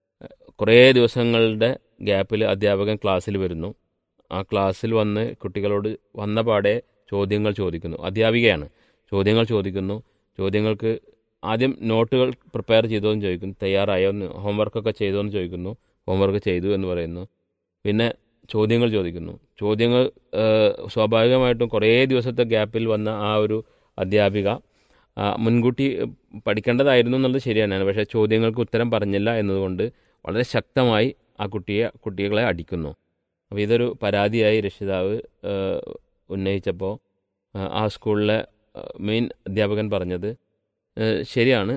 കുറേ ദിവസങ്ങളുടെ ഗ്യാപ്പിൽ അധ്യാപകൻ ക്ലാസ്സിൽ വരുന്നു ആ ക്ലാസ്സിൽ വന്ന് കുട്ടികളോട് വന്ന പാടെ ചോദ്യങ്ങൾ ചോദിക്കുന്നു അധ്യാപികയാണ് ചോദ്യങ്ങൾ ചോദിക്കുന്നു ചോദ്യങ്ങൾക്ക് ആദ്യം നോട്ടുകൾ പ്രിപ്പയർ ചെയ്തോ എന്ന് ചോദിക്കുന്നു തയ്യാറായോ എന്ന് ഹോംവർക്കൊക്കെ ചെയ്തോ എന്ന് ചോദിക്കുന്നു ഹോംവർക്ക് ചെയ്തു എന്ന് പറയുന്നു പിന്നെ ചോദ്യങ്ങൾ ചോദിക്കുന്നു ചോദ്യങ്ങൾ ആ, സ്വാഭാവികമായിട്ടും കുറേ ദിവസത്തെ ഗ്യാപ്പിൽ വന്ന ആ ഒരു അധ്യാപിക ആ, മുൻകൂട്ടി പഠിക്കേണ്ടതായിരുന്നു എന്നുള്ളത് ശരിയാണ് പക്ഷേ ചോദ്യങ്ങൾക്ക് ഉത്തരം പറഞ്ഞില്ല എന്നതുകൊണ്ട് വളരെ ശക്തമായി ആ കുട്ടിയെ കുട്ടികളെ അടിക്കുന്നു അപ്പോൾ ഇതൊരു പരാതിയായി രക്ഷിതാവ് ആ, ഉന്നയിച്ചപ്പോൾ ആ, ആ സ്കൂളിലെ മെയിൻ അധ്യാപകൻ പറഞ്ഞത് ആ, ശരിയാണ്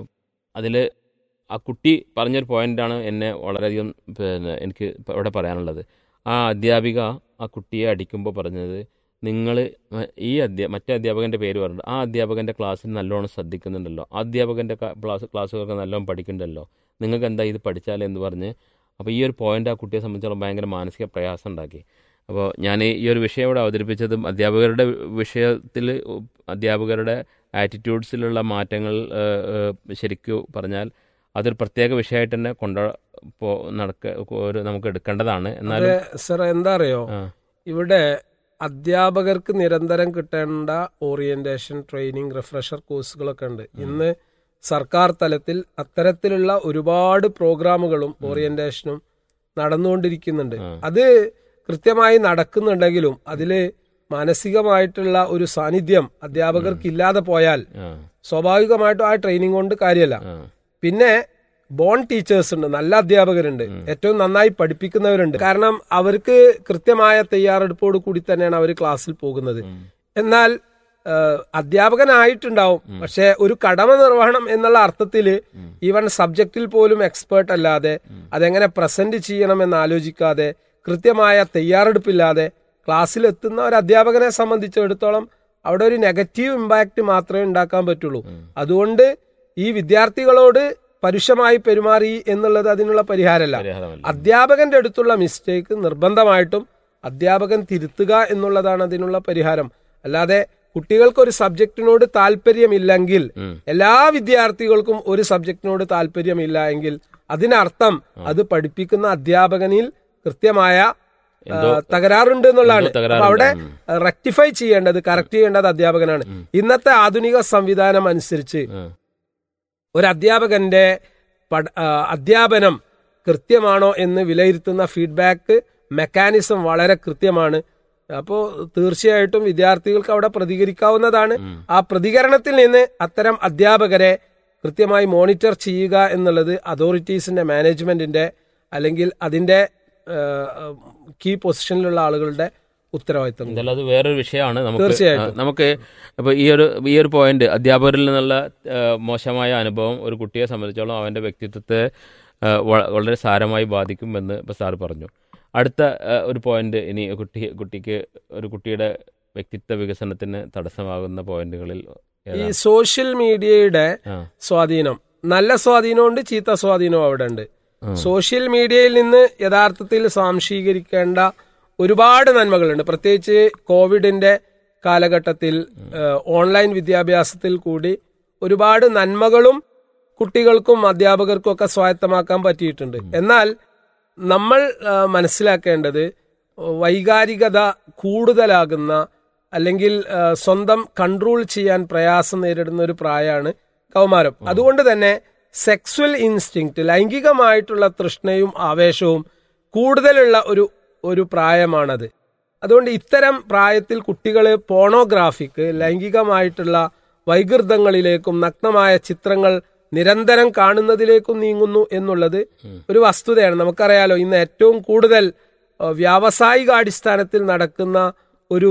അതിൽ ആ കുട്ടി പറഞ്ഞൊരു പോയിൻ്റാണ് എന്നെ വളരെയധികം പിന്നെ എനിക്ക് ഇപ്പം ഇവിടെ പറയാനുള്ളത് ആ അധ്യാപിക ആ കുട്ടിയെ അടിക്കുമ്പോൾ പറഞ്ഞത് നിങ്ങൾ ഈ അധ്യാ മറ്റേ അധ്യാപകൻ്റെ പേര് പറഞ്ഞിട്ട് ആ അധ്യാപകൻ്റെ ക്ലാസ്സിൽ നല്ലോണം ശ്രദ്ധിക്കുന്നുണ്ടല്ലോ ആ അധ്യാപകൻ്റെ ക്ലാസ് ക്ലാസ്സുകളൊക്കെ നല്ലോണം പഠിക്കുന്നുണ്ടല്ലോ നിങ്ങൾക്ക് എന്താ ഇത് പഠിച്ചാലേ എന്ന് പറഞ്ഞ് അപ്പോൾ ഈ ഒരു പോയിന്റ് ആ കുട്ടിയെ സംബന്ധിച്ചോളം ഭയങ്കര മാനസിക പ്രയാസം ഉണ്ടാക്കി അപ്പോൾ ഞാൻ ഈ ഒരു വിഷയം ഇവിടെ അവതരിപ്പിച്ചതും അധ്യാപകരുടെ വിഷയത്തിൽ അധ്യാപകരുടെ ആറ്റിറ്റ്യൂഡ്സിലുള്ള മാറ്റങ്ങൾ ഏഹ്, ഏഹ്, ശരിക്കും പറഞ്ഞാൽ അതൊരു പ്രത്യേക വിഷയമായിട്ട് തന്നെ കൊണ്ട പോ നടക്ക ഒരു നമുക്ക് എടുക്കേണ്ടതാണ് എന്നാലും സർ എന്താ അറിയോ ആ, ഇവിടെ അധ്യാപകർക്ക് നിരന്തരം കിട്ടേണ്ട ഓറിയന്റേഷൻ ട്രെയിനിങ് റിഫ്രഷർ കോഴ്സുകളൊക്കെ ഉണ്ട് ഇന്ന് സർക്കാർ തലത്തിൽ അത്തരത്തിലുള്ള ഒരുപാട് പ്രോഗ്രാമുകളും ഓറിയന്റേഷനും നടന്നുകൊണ്ടിരിക്കുന്നുണ്ട് ആ. അത് കൃത്യമായി നടക്കുന്നുണ്ടെങ്കിലും അതില് മാനസികമായിട്ടുള്ള ഒരു സാന്നിധ്യം അധ്യാപകർക്ക് ഇല്ലാതെ പോയാൽ ആ, സ്വാഭാവികമായിട്ടും ആ ട്രെയിനിങ് കൊണ്ട് കാര്യമല്ല ആ, പിന്നെ ബോൺ ടീച്ചേഴ്സ് ഉണ്ട് നല്ല അധ്യാപകരുണ്ട് ഏറ്റവും നന്നായി പഠിപ്പിക്കുന്നവരുണ്ട് കാരണം അവർക്ക് കൃത്യമായ തയ്യാറെടുപ്പോട് കൂടി തന്നെയാണ് അവർ ക്ലാസ്സിൽ പോകുന്നത് എന്നാൽ ഏഹ്, അധ്യാപകനായിട്ടുണ്ടാവും പക്ഷെ ഒരു കടമ നിർവഹണം എന്നുള്ള അർത്ഥത്തിൽ ഈവൻ സബ്ജക്റ്റിൽ പോലും എക്സ്പേർട്ട് അല്ലാതെ അതെങ്ങനെ പ്രസന്റ് ചെയ്യണം എന്ന് ആലോചിക്കാതെ കൃത്യമായ തയ്യാറെടുപ്പില്ലാതെ ക്ലാസ്സിൽ എത്തുന്ന ഒരു അധ്യാപകനെ സംബന്ധിച്ചിടത്തോളം അവിടെ ഒരു നെഗറ്റീവ് ഇമ്പാക്റ്റ് മാത്രമേ ഉണ്ടാക്കാൻ പറ്റുള്ളൂ അതുകൊണ്ട് ഈ വിദ്യാർത്ഥികളോട് പരുഷമായി പെരുമാറി എന്നുള്ളത് അതിനുള്ള പരിഹാരമല്ല പരിഹാരമല്ല. അധ്യാപകന്റെ അടുത്തുള്ള മിസ്റ്റേക്ക് നിർബന്ധമായിട്ടും അധ്യാപകൻ തിരുത്തുക എന്നുള്ളതാണ് അതിനുള്ള പരിഹാരം അല്ലാതെ കുട്ടികൾക്ക് ഒരു സബ്ജക്റ്റിനോട് താല്പര്യമില്ലെങ്കിൽ ഉം. എല്ലാ വിദ്യാർത്ഥികൾക്കും ഒരു സബ്ജക്റ്റിനോട് താല്പര്യമില്ല എങ്കിൽ അതിനർത്ഥം അത് പഠിപ്പിക്കുന്ന അധ്യാപകനിൽ കൃത്യമായ ആ, എന്തോ- തകരാറുണ്ട് എന്നുള്ളതാണ് എന്തോ തകരാറുണ്ട്. അപ്പൊ അവിടെ ഉം. റെക്ടിഫൈ ചെയ്യേണ്ടത് കറക്റ്റ് ചെയ്യേണ്ടത് അധ്യാപകനാണ് ഇന്നത്തെ ആധുനിക സംവിധാനം അനുസരിച്ച് ആ, ഒരു അധ്യാപകന്റെ പഠ ആ, അധ്യാപനം കൃത്യമാണോ എന്ന് വിലയിരുത്തുന്ന ഫീഡ്ബാക്ക് മെക്കാനിസം വളരെ കൃത്യമാണ് അപ്പോൾ തീർച്ചയായിട്ടും വിദ്യാർത്ഥികൾക്ക് അവിടെ പ്രതികരിക്കാവുന്നതാണ് ആ പ്രതികരണത്തിൽ നിന്ന് അത്തരം അധ്യാപകരെ കൃത്യമായി മോണിറ്റർ ചെയ്യുക എന്നുള്ളത് അതോറിറ്റീസിന്റെ മാനേജ്മെന്റിന്റെ അല്ലെങ്കിൽ അതിന്റെ കീ പൊസിഷനിലുള്ള ആളുകളുടെ ഉത്തരവാദിത്തം എന്തായാലും അത് വേറൊരു വിഷയമാണ് നമുക്ക് തീർച്ചയായിട്ടും. ആ, നമുക്ക് ഇപ്പോൾ ഈ ഒരു ഈ ഒരു പോയിന്റ് അധ്യാപകരിൽ നിന്നുള്ള ആ, മോശമായ അനുഭവം ഒരു കുട്ടിയെ സംബന്ധിച്ചോളം അവൻ്റെ വ്യക്തിത്വത്തെ ആ, വ- വളരെ സാരമായി ബാധിക്കുമെന്ന് ഇപ്പോൾ സാർ പറഞ്ഞു അടുത്ത ആ, ഒരു പോയിന്റ് ഇനി കുട്ടി കുട്ടിക്ക് ഒരു കുട്ടിയുടെ വ്യക്തിത്വ വികസനത്തിന് തടസ്സമാകുന്ന പോയിന്റുകളിൽ ഈ ഏതാണ്? സോഷ്യൽ മീഡിയയുടെ ആ, സ്വാധീനം നല്ല സ്വാധീനമുണ്ട് ചീത്ത സ്വാധീനവും അവിടെ ഉണ്ട് സോഷ്യൽ മീഡിയയിൽ നിന്ന് യഥാർത്ഥത്തിൽ സ്വാംശീകരിക്കേണ്ട ഒരുപാട് നന്മകളുണ്ട് പ്രത്യേകിച്ച് കോവിഡിന്റെ കാലഘട്ടത്തിൽ ഏഹ്, ഓൺലൈൻ വിദ്യാഭ്യാസത്തിൽ കൂടി ഒരുപാട് നന്മകളും കുട്ടികൾക്കും അധ്യാപകർക്കും ഒക്കെ സ്വായത്തമാക്കാൻ പറ്റിയിട്ടുണ്ട് എന്നാൽ നമ്മൾ ആ, മനസ്സിലാക്കേണ്ടത് വൈകാരികത കൂടുതലാകുന്ന അല്ലെങ്കിൽ ആ, സ്വന്തം കൺട്രോൾ ചെയ്യാൻ പ്രയാസം നേരിടുന്ന ഒരു പ്രായമാണ് കൗമാരം അതുകൊണ്ട് തന്നെ സെക്സ്വൽ ഇൻസ്റ്റിങ്ക്റ്റ് ലൈംഗികമായിട്ടുള്ള തൃഷ്ണയും ആവേശവും കൂടുതലുള്ള ഒരു ഒരു പ്രായമാണത് അതുകൊണ്ട് ഇത്തരം പ്രായത്തിൽ കുട്ടികൾ പോണോഗ്രാഫിക്ക് ലൈംഗികമായിട്ടുള്ള വൈകൃതങ്ങളിലേക്കും നഗ്നമായ ചിത്രങ്ങൾ നിരന്തരം കാണുന്നതിലേക്കും നീങ്ങുന്നു എന്നുള്ളത് ഒരു വസ്തുതയാണ് നമുക്കറിയാലോ ഇന്ന് ഏറ്റവും കൂടുതൽ ഏഹ്, വ്യാവസായിക അടിസ്ഥാനത്തിൽ നടക്കുന്ന ഒരു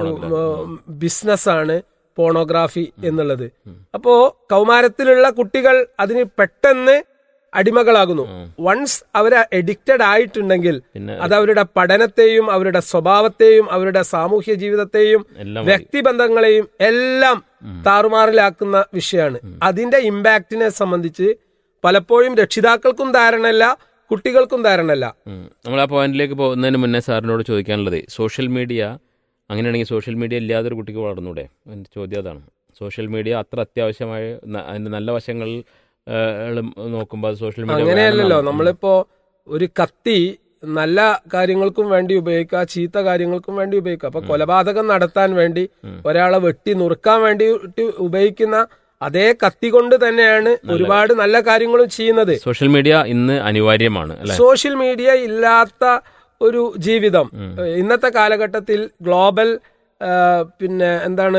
ബിസിനസ്സാണ് പോണോഗ്രാഫി എന്നുള്ളത് അപ്പോ കൗമാരത്തിലുള്ള കുട്ടികൾ അതിന് പെട്ടെന്ന് അടിമകളാകുന്നു വൺസ് അവർ എഡിക്റ്റഡ് ആയിട്ടുണ്ടെങ്കിൽ പിന്നെ അത് അവരുടെ പഠനത്തെയും അവരുടെ സ്വഭാവത്തെയും അവരുടെ സാമൂഹ്യ ജീവിതത്തെയും എല്ലാം വ്യക്തിബന്ധങ്ങളെയും എല്ലാം താറുമാറിലാക്കുന്ന വിഷയമാണ് അതിന്റെ ഇമ്പാക്റ്റിനെ സംബന്ധിച്ച് പലപ്പോഴും രക്ഷിതാക്കൾക്കും ധാരണയില്ല കുട്ടികൾക്കും ധാരണയില്ല ഉം. നമ്മൾ ആ പോയിന്റിലേക്ക് പോകുന്നതിന് മുന്നേ സാറിനോട് ചോദിക്കാനുള്ളത് സോഷ്യൽ മീഡിയ അങ്ങനെയാണെങ്കിൽ സോഷ്യൽ മീഡിയ ഇല്ലാതെ ഒരു കുട്ടിക്ക് വളർന്നൂടെ എൻ്റെ ചോദ്യം അതാണ് സോഷ്യൽ മീഡിയ അത്ര അത്യാവശ്യമായ ന- അതിന്റെ നല്ല വശങ്ങൾ ആ, ളും നോക്കുമ്പോൾ അത് സോഷ്യൽ മീഡിയ അങ്ങനെയല്ലല്ലോ വേണമെന്നാണ്. നമ്മളിപ്പോ ഒരു കത്തി നല്ല കാര്യങ്ങൾക്കും വേണ്ടി ഉപയോഗിക്കുക ചീത്ത കാര്യങ്ങൾക്കും വേണ്ടി ഉപയോഗിക്കുക അപ്പൊ കൊലപാതകം നടത്താൻ വേണ്ടി ഒരാളെ വെട്ടി നുറുക്കാൻ വേണ്ടി ഉപയോഗിക്കുന്ന അതേ കത്തി കൊണ്ട് തന്നെയാണ് ഒരുപാട് നല്ല കാര്യങ്ങളും ചെയ്യുന്നത് സോഷ്യൽ മീഡിയ ഇന്ന് അനിവാര്യമാണ് അല്ലെ സോഷ്യൽ മീഡിയ ഇല്ലാത്ത ഒരു ജീവിതം ഇന്നത്തെ കാലഘട്ടത്തിൽ ഗ്ലോബൽ ആ, പിന്നെ എന്താണ്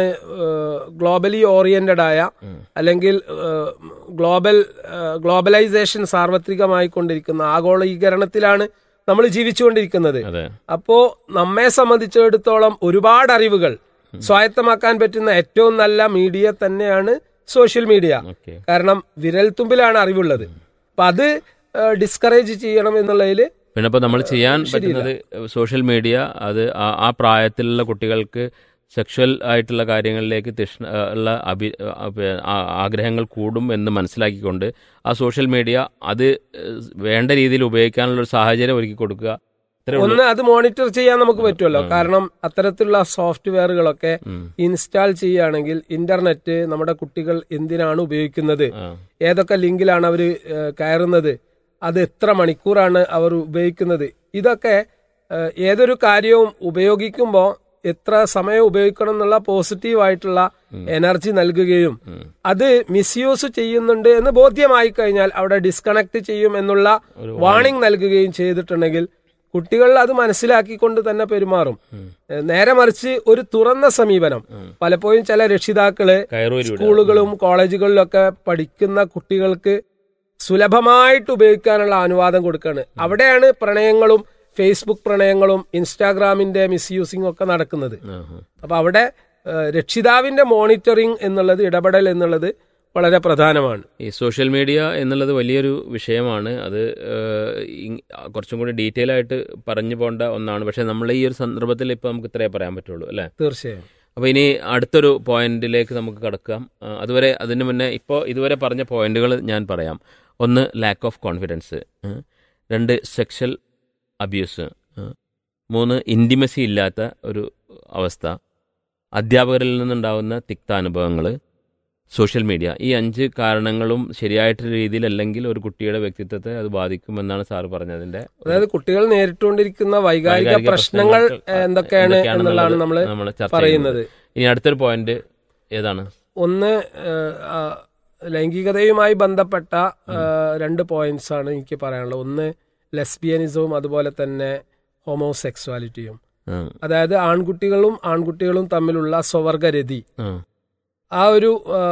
ഗ്ലോബലി ഓറിയന്റഡ് ആയ അല്ലെങ്കിൽ ആ, ഗ്ലോബൽ ആ, ഗ്ലോബലൈസേഷൻ സാർവത്രികമായി കൊണ്ടിരിക്കുന്ന ആഗോളീകരണത്തിലാണ് നമ്മൾ ജീവിച്ചുകൊണ്ടിരിക്കുന്നത് അതെ അപ്പോ നമ്മെ സംബന്ധിച്ചിടത്തോളം ഒരുപാട് അറിവുകൾ സ്വായത്തമാക്കാൻ പറ്റുന്ന ഏറ്റവും നല്ല മീഡിയ തന്നെയാണ് സോഷ്യൽ മീഡിയ ഓക്കെ കാരണം വിരൽത്തുമ്പിലാണ് അറിവുള്ളത് അപ്പൊ അത് ഡിസ്കറേജ് ചെയ്യണം എന്നുള്ളതിൽ പിന്നെ ഇപ്പോൾ നമ്മൾ ചെയ്യാൻ പറ്റുന്നത് സോഷ്യൽ മീഡിയ അത് ആ- ആ പ്രായത്തിലുള്ള കുട്ടികൾക്ക് സെക്ഷൽ ആയിട്ടുള്ള കാര്യങ്ങളിലേക്ക് തൃഷ്ണ ഉള്ള അഭി ആ- ആ- ആഗ്രഹങ്ങൾ കൂടും എന്ന് മനസ്സിലാക്കിക്കൊണ്ട് ആ സോഷ്യൽ മീഡിയ അത് വേണ്ട രീതിയിൽ ഉപയോഗിക്കാനുള്ള ഒരു സാഹചര്യം ഒരുക്കി കൊടുക്കുക ഇത്രേ ഉള്ളൂ ഒന്ന് അത് മോണിറ്റർ ചെയ്യാൻ നമുക്ക് പറ്റുമല്ലോ കാരണം അത്തരത്തിലുള്ള സോഫ്റ്റ്വെയറുകളൊക്കെ ഉം. ഇൻസ്റ്റാൾ ചെയ്യുകയാണെങ്കിൽ ഇന്റർനെറ്റ് നമ്മുടെ കുട്ടികൾ എന്തിനാണ് ഉപയോഗിക്കുന്നത് ആ. ഏതൊക്കെ ലിങ്കിലാണ് അവർ കയറുന്നത് അത് എത്ര മണിക്കൂറാണ് അവർ ഉപയോഗിക്കുന്നത് ഇതൊക്കെ ഏഹ്, ഏതൊരു കാര്യവും ഉപയോഗിക്കുമ്പോൾ എത്ര സമയം ഉപയോഗിക്കണം എന്നുള്ള പോസിറ്റീവ് ആയിട്ടുള്ള എനർജി നൽകുകയും അത് മിസ്യൂസ് ചെയ്യുന്നുണ്ട് എന്ന് ബോധ്യമായി കഴിഞ്ഞാൽ അവിടെ ഡിസ്കണക്ട് ചെയ്യും എന്നുള്ള വാണിംഗ് നൽകുകയും ചെയ്തിട്ടുണ്ടെങ്കിൽ കുട്ടികൾ അത് മനസ്സിലാക്കിക്കൊണ്ട് തന്നെ പെരുമാറും ഏഹ്, നേരെ മറിച്ച് ഒരു തുറന്ന സമീപനം പലപ്പോഴും ചില രക്ഷിതാക്കള് കയറൂരി വിടുക. സ്കൂളുകളും കോളേജുകളിലൊക്കെ പഠിക്കുന്ന കുട്ടികൾക്ക് സുലഭമായിട്ട് ഉപയോഗിക്കാനുള്ള അനുവാദം കൊടുക്കുകയാണ് അവിടെയാണ് പ്രണയങ്ങളും ഫേസ്ബുക്ക് പ്രണയങ്ങളും ഇൻസ്റ്റാഗ്രാമിന്റെ മിസ്യൂസിംഗ് ഒക്കെ നടക്കുന്നത് ആഹാ. അപ്പൊ അവിടെ ഏഹ്, രക്ഷിതാവിന്റെ മോണിറ്ററിംഗ് എന്നുള്ളത് ഇടപെടൽ എന്നുള്ളത് വളരെ പ്രധാനമാണ് ഈ സോഷ്യൽ മീഡിയ എന്നുള്ളത് വലിയൊരു വിഷയമാണ് അത് ഏഹ്, ഇ- കുറച്ചും കൂടി ഡീറ്റെയിൽ ആയിട്ട് പറഞ്ഞു പോകേണ്ട ഒന്നാണ് പക്ഷേ നമ്മൾ ഈ ഒരു സന്ദർഭത്തിൽ ഇപ്പോൾ നമുക്ക് ഇത്രയേ പറയാൻ പറ്റുള്ളൂ അല്ലേ തീർച്ചയായും അപ്പോൾ ഇനി അടുത്തൊരു പോയിന്റിലേക്ക് നമുക്ക് കടക്കാം ആ, അതുവരെ അതിന് മുന്നേ ഇപ്പോൾ ഇതുവരെ പറഞ്ഞ പോയിന്റുകൾ ഞാൻ പറയാം ഒന്ന് ലാക്ക് ഓഫ് കോൺഫിഡൻസ് രണ്ട് സെക്ഷൽ അബ്യൂസ് മൂന്ന് ഇൻറ്റിമസി ഇല്ലാത്ത ഒരു അവസ്ഥ അധ്യാപകരിൽ നിന്നുണ്ടാവുന്ന തിക്ത അനുഭവങ്ങൾ സോഷ്യൽ മീഡിയ ഈ അഞ്ച് കാരണങ്ങളും ശരിയായിട്ടുള്ള രീതിയിലല്ലെങ്കിൽ ഒരു കുട്ടിയുടെ വ്യക്തിത്വത്തെ അത് ബാധിക്കുമെന്നാണ് സാറ് പറഞ്ഞതിന്റെ അതായത് കുട്ടികൾ നേരിട്ടുകൊണ്ടിരിക്കുന്ന വൈകാരിക വൈകാരിക പ്രശ്നങ്ങൾ പ്രശ്നങ്ങൾക്ക് എന്തൊക്കെയാണ് എന്തൊക്കെയാണെന്നുള്ളത് എന്നുള്ളതാണ് നമ്മൾ നമ്മൾ ചർച്ച പറയുന്നത് ഇനി അടുത്തൊരു പോയിന്റ് ഏതാണ് ഒന്ന് ഏഹ്, ആ, ലൈംഗികതയുമായി ബന്ധപ്പെട്ട ഏഹ്, രണ്ട് പോയിന്റ്സ് ആണ് എനിക്ക് പറയാനുള്ളത് ഒന്ന് ലെസ്ബിയനിസവും അതുപോലെ തന്നെ ഹോമോസെക്സ്വാലിറ്റിയും ആ, അതായത് ആൺകുട്ടികളും ആൺകുട്ടികളും തമ്മിലുള്ള സ്വവർഗരതി ആ, ആ ഒരു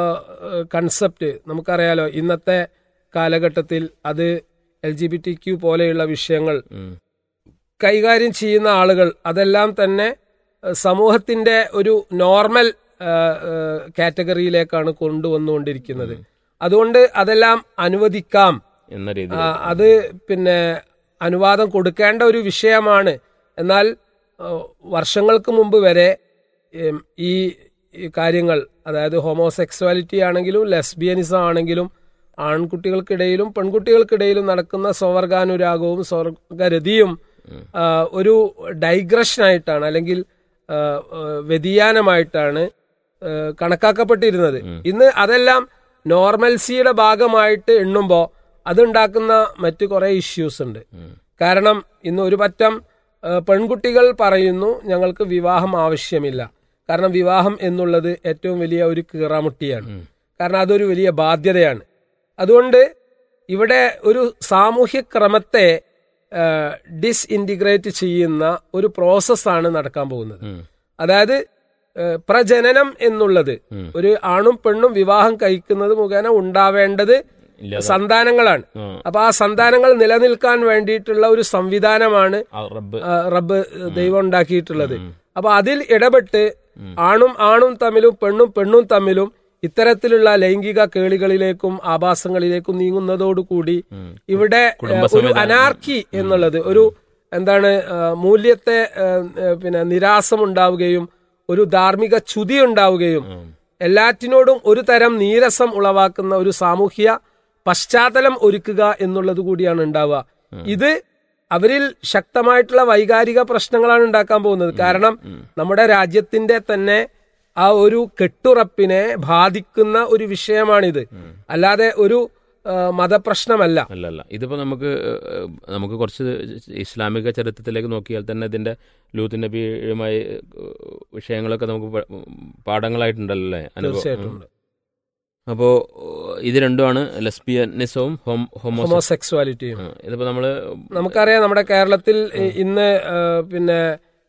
കൺസെപ്റ്റ് നമുക്കറിയാലോ ഇന്നത്തെ കാലഘട്ടത്തിൽ അത് L G B T Q പോലെയുള്ള വിഷയങ്ങൾ ഉം, കൈകാര്യം ചെയ്യുന്ന ആളുകൾ അതെല്ലാം തന്നെ ഏഹ്, സമൂഹത്തിന്റെ ഒരു നോർമൽ ഏഹ്, ഏഹ്, കാറ്റഗറിയിലേക്കാണ് കൊണ്ടുവന്നുകൊണ്ടിരിക്കുന്നത് അതുകൊണ്ട് അതെല്ലാം അനുവദിക്കാം എന്ന രീതിയിൽ ആ, അത് പിന്നെ അനുവാദം കൊടുക്കേണ്ട ഒരു വിഷയമാണ് എന്നാൽ ഏഹ്, വർഷങ്ങൾക്ക് മുമ്പ് വരെ ഏം, ഈ ഈ കാര്യങ്ങൾ അതായത് ഹോമോസെക്സ്വാലിറ്റി ആണെങ്കിലും ലെസ്ബിയനിസം ആണെങ്കിലും ആൺകുട്ടികൾക്കിടയിലും പെൺകുട്ടികൾക്കിടയിലും നടക്കുന്ന സ്വവർഗാനുരാഗവും സ്വർഗരതിയും ആ, ഒരു ഡൈഗ്രഷനായിട്ടാണ് അല്ലെങ്കിൽ ആ, ആ, വ്യതിയാനമായിട്ടാണ് ആ, കണക്കാക്കപ്പെട്ടിരുന്നത് ഇന്ന് അതെല്ലാം നോർമൽസിയുടെ ഭാഗമായിട്ട് എണ്ണുമ്പോൾ അതുണ്ടാക്കുന്ന മറ്റു കുറെ ഇഷ്യൂസ് ഉണ്ട് കാരണം ഇന്ന് ഒരു പറ്റം ആ, പെൺകുട്ടികൾ പറയുന്നു ഞങ്ങൾക്ക് വിവാഹം ആവശ്യമില്ല കാരണം വിവാഹം എന്നുള്ളത് ഏറ്റവും വലിയ ഒരു കീറാമുട്ടിയാണ് കാരണം അതൊരു വലിയ ബാധ്യതയാണ് അതുകൊണ്ട് ഇവിടെ ഒരു സാമൂഹ്യ ക്രമത്തെ ഡിസ് ഇൻറ്റിഗ്രേറ്റ് ചെയ്യുന്ന ഒരു പ്രോസസ്സാണ് നടക്കാൻ പോകുന്നത് അതായത് ഏഹ്, പ്രജനനം എന്നുള്ളത് ഒരു ആണും പെണ്ണും വിവാഹം കഴിക്കുന്നത് മുഖേന ഉണ്ടാവേണ്ടത് ഇല്ലാതെ സന്താനങ്ങളാണ് ആ, അപ്പൊ ആ സന്താനങ്ങൾ നിലനിൽക്കാൻ വേണ്ടിയിട്ടുള്ള ഒരു സംവിധാനമാണ് ആ റബ്ബ് ആ, റബ്ബ് ദൈവം ഉണ്ടാക്കിയിട്ടുള്ളത് അപ്പൊ അതിൽ ഇടപെട്ട് ആണും ആണും തമ്മിലും പെണ്ണും പെണ്ണും തമ്മിലും ഇത്തരത്തിലുള്ള ലൈംഗിക കേളികളിലേക്കും ആഭാസങ്ങളിലേക്കും നീങ്ങുന്നതോടുകൂടി ഇവിടെ ഏഹ്, ഒരു അനാർക്കി എന്നുള്ളത് ഒരു എന്താണ് ആ, മൂല്യത്തെ ആ, ആ, പിന്നെ നിരാസം ഉണ്ടാവുകയും ഒരു ധാർമ്മിക ച്യുതി ഉണ്ടാവുകയും എല്ലാറ്റിനോടും ഒരു തരം നീരസം ഉളവാക്കുന്ന ഒരു സാമൂഹ്യ പശ്ചാത്തലം ഒരുക്കുക എന്നുള്ളത് കൂടിയാണ് ഉണ്ടാവുക ഇത് അവരിൽ ശക്തമായിട്ടുള്ള വൈകാരിക പ്രശ്നങ്ങളാണ് ഉണ്ടാക്കാൻ പോകുന്നത് കാരണം നമ്മുടെ രാജ്യത്തിന്റെ തന്നെ ആ ഒരു കെട്ടുറപ്പിനെ ബാധിക്കുന്ന ഒരു വിഷയമാണിത് അല്ലാതെ ഒരു ആ, മതപ്രശ്നമല്ല അല്ല അല്ല ഇതിപ്പോൾ നമുക്ക് ഏഹ്, നമുക്ക് കുറച്ച് ഇസ്ലാമിക ചരിത്രത്തിലേക്ക് നോക്കിയാൽ തന്നെ ഇതിൻ്റെ ലൂത്ത് നബിയുമായി ഏഹ്, വിഷയങ്ങളൊക്കെ നമുക്ക് പ- പാഠങ്ങളായിട്ടുണ്ടല്ലോ അല്ലേ അനുഭവം തീർച്ചയായിട്ടും ഉണ്ട്. അപ്പോൾ ഇത് രണ്ടുമാണ് ലെസ്ബിയനിസവും ഹോം ഹോമോസെക്സ് ഹോമോസെക്സ്വാലിറ്റിയും ഇതിപ്പോൾ നമ്മൾ നമുക്കറിയാം നമ്മുടെ കേരളത്തിൽ ഇ- ഇന്ന് ആ, പിന്നെ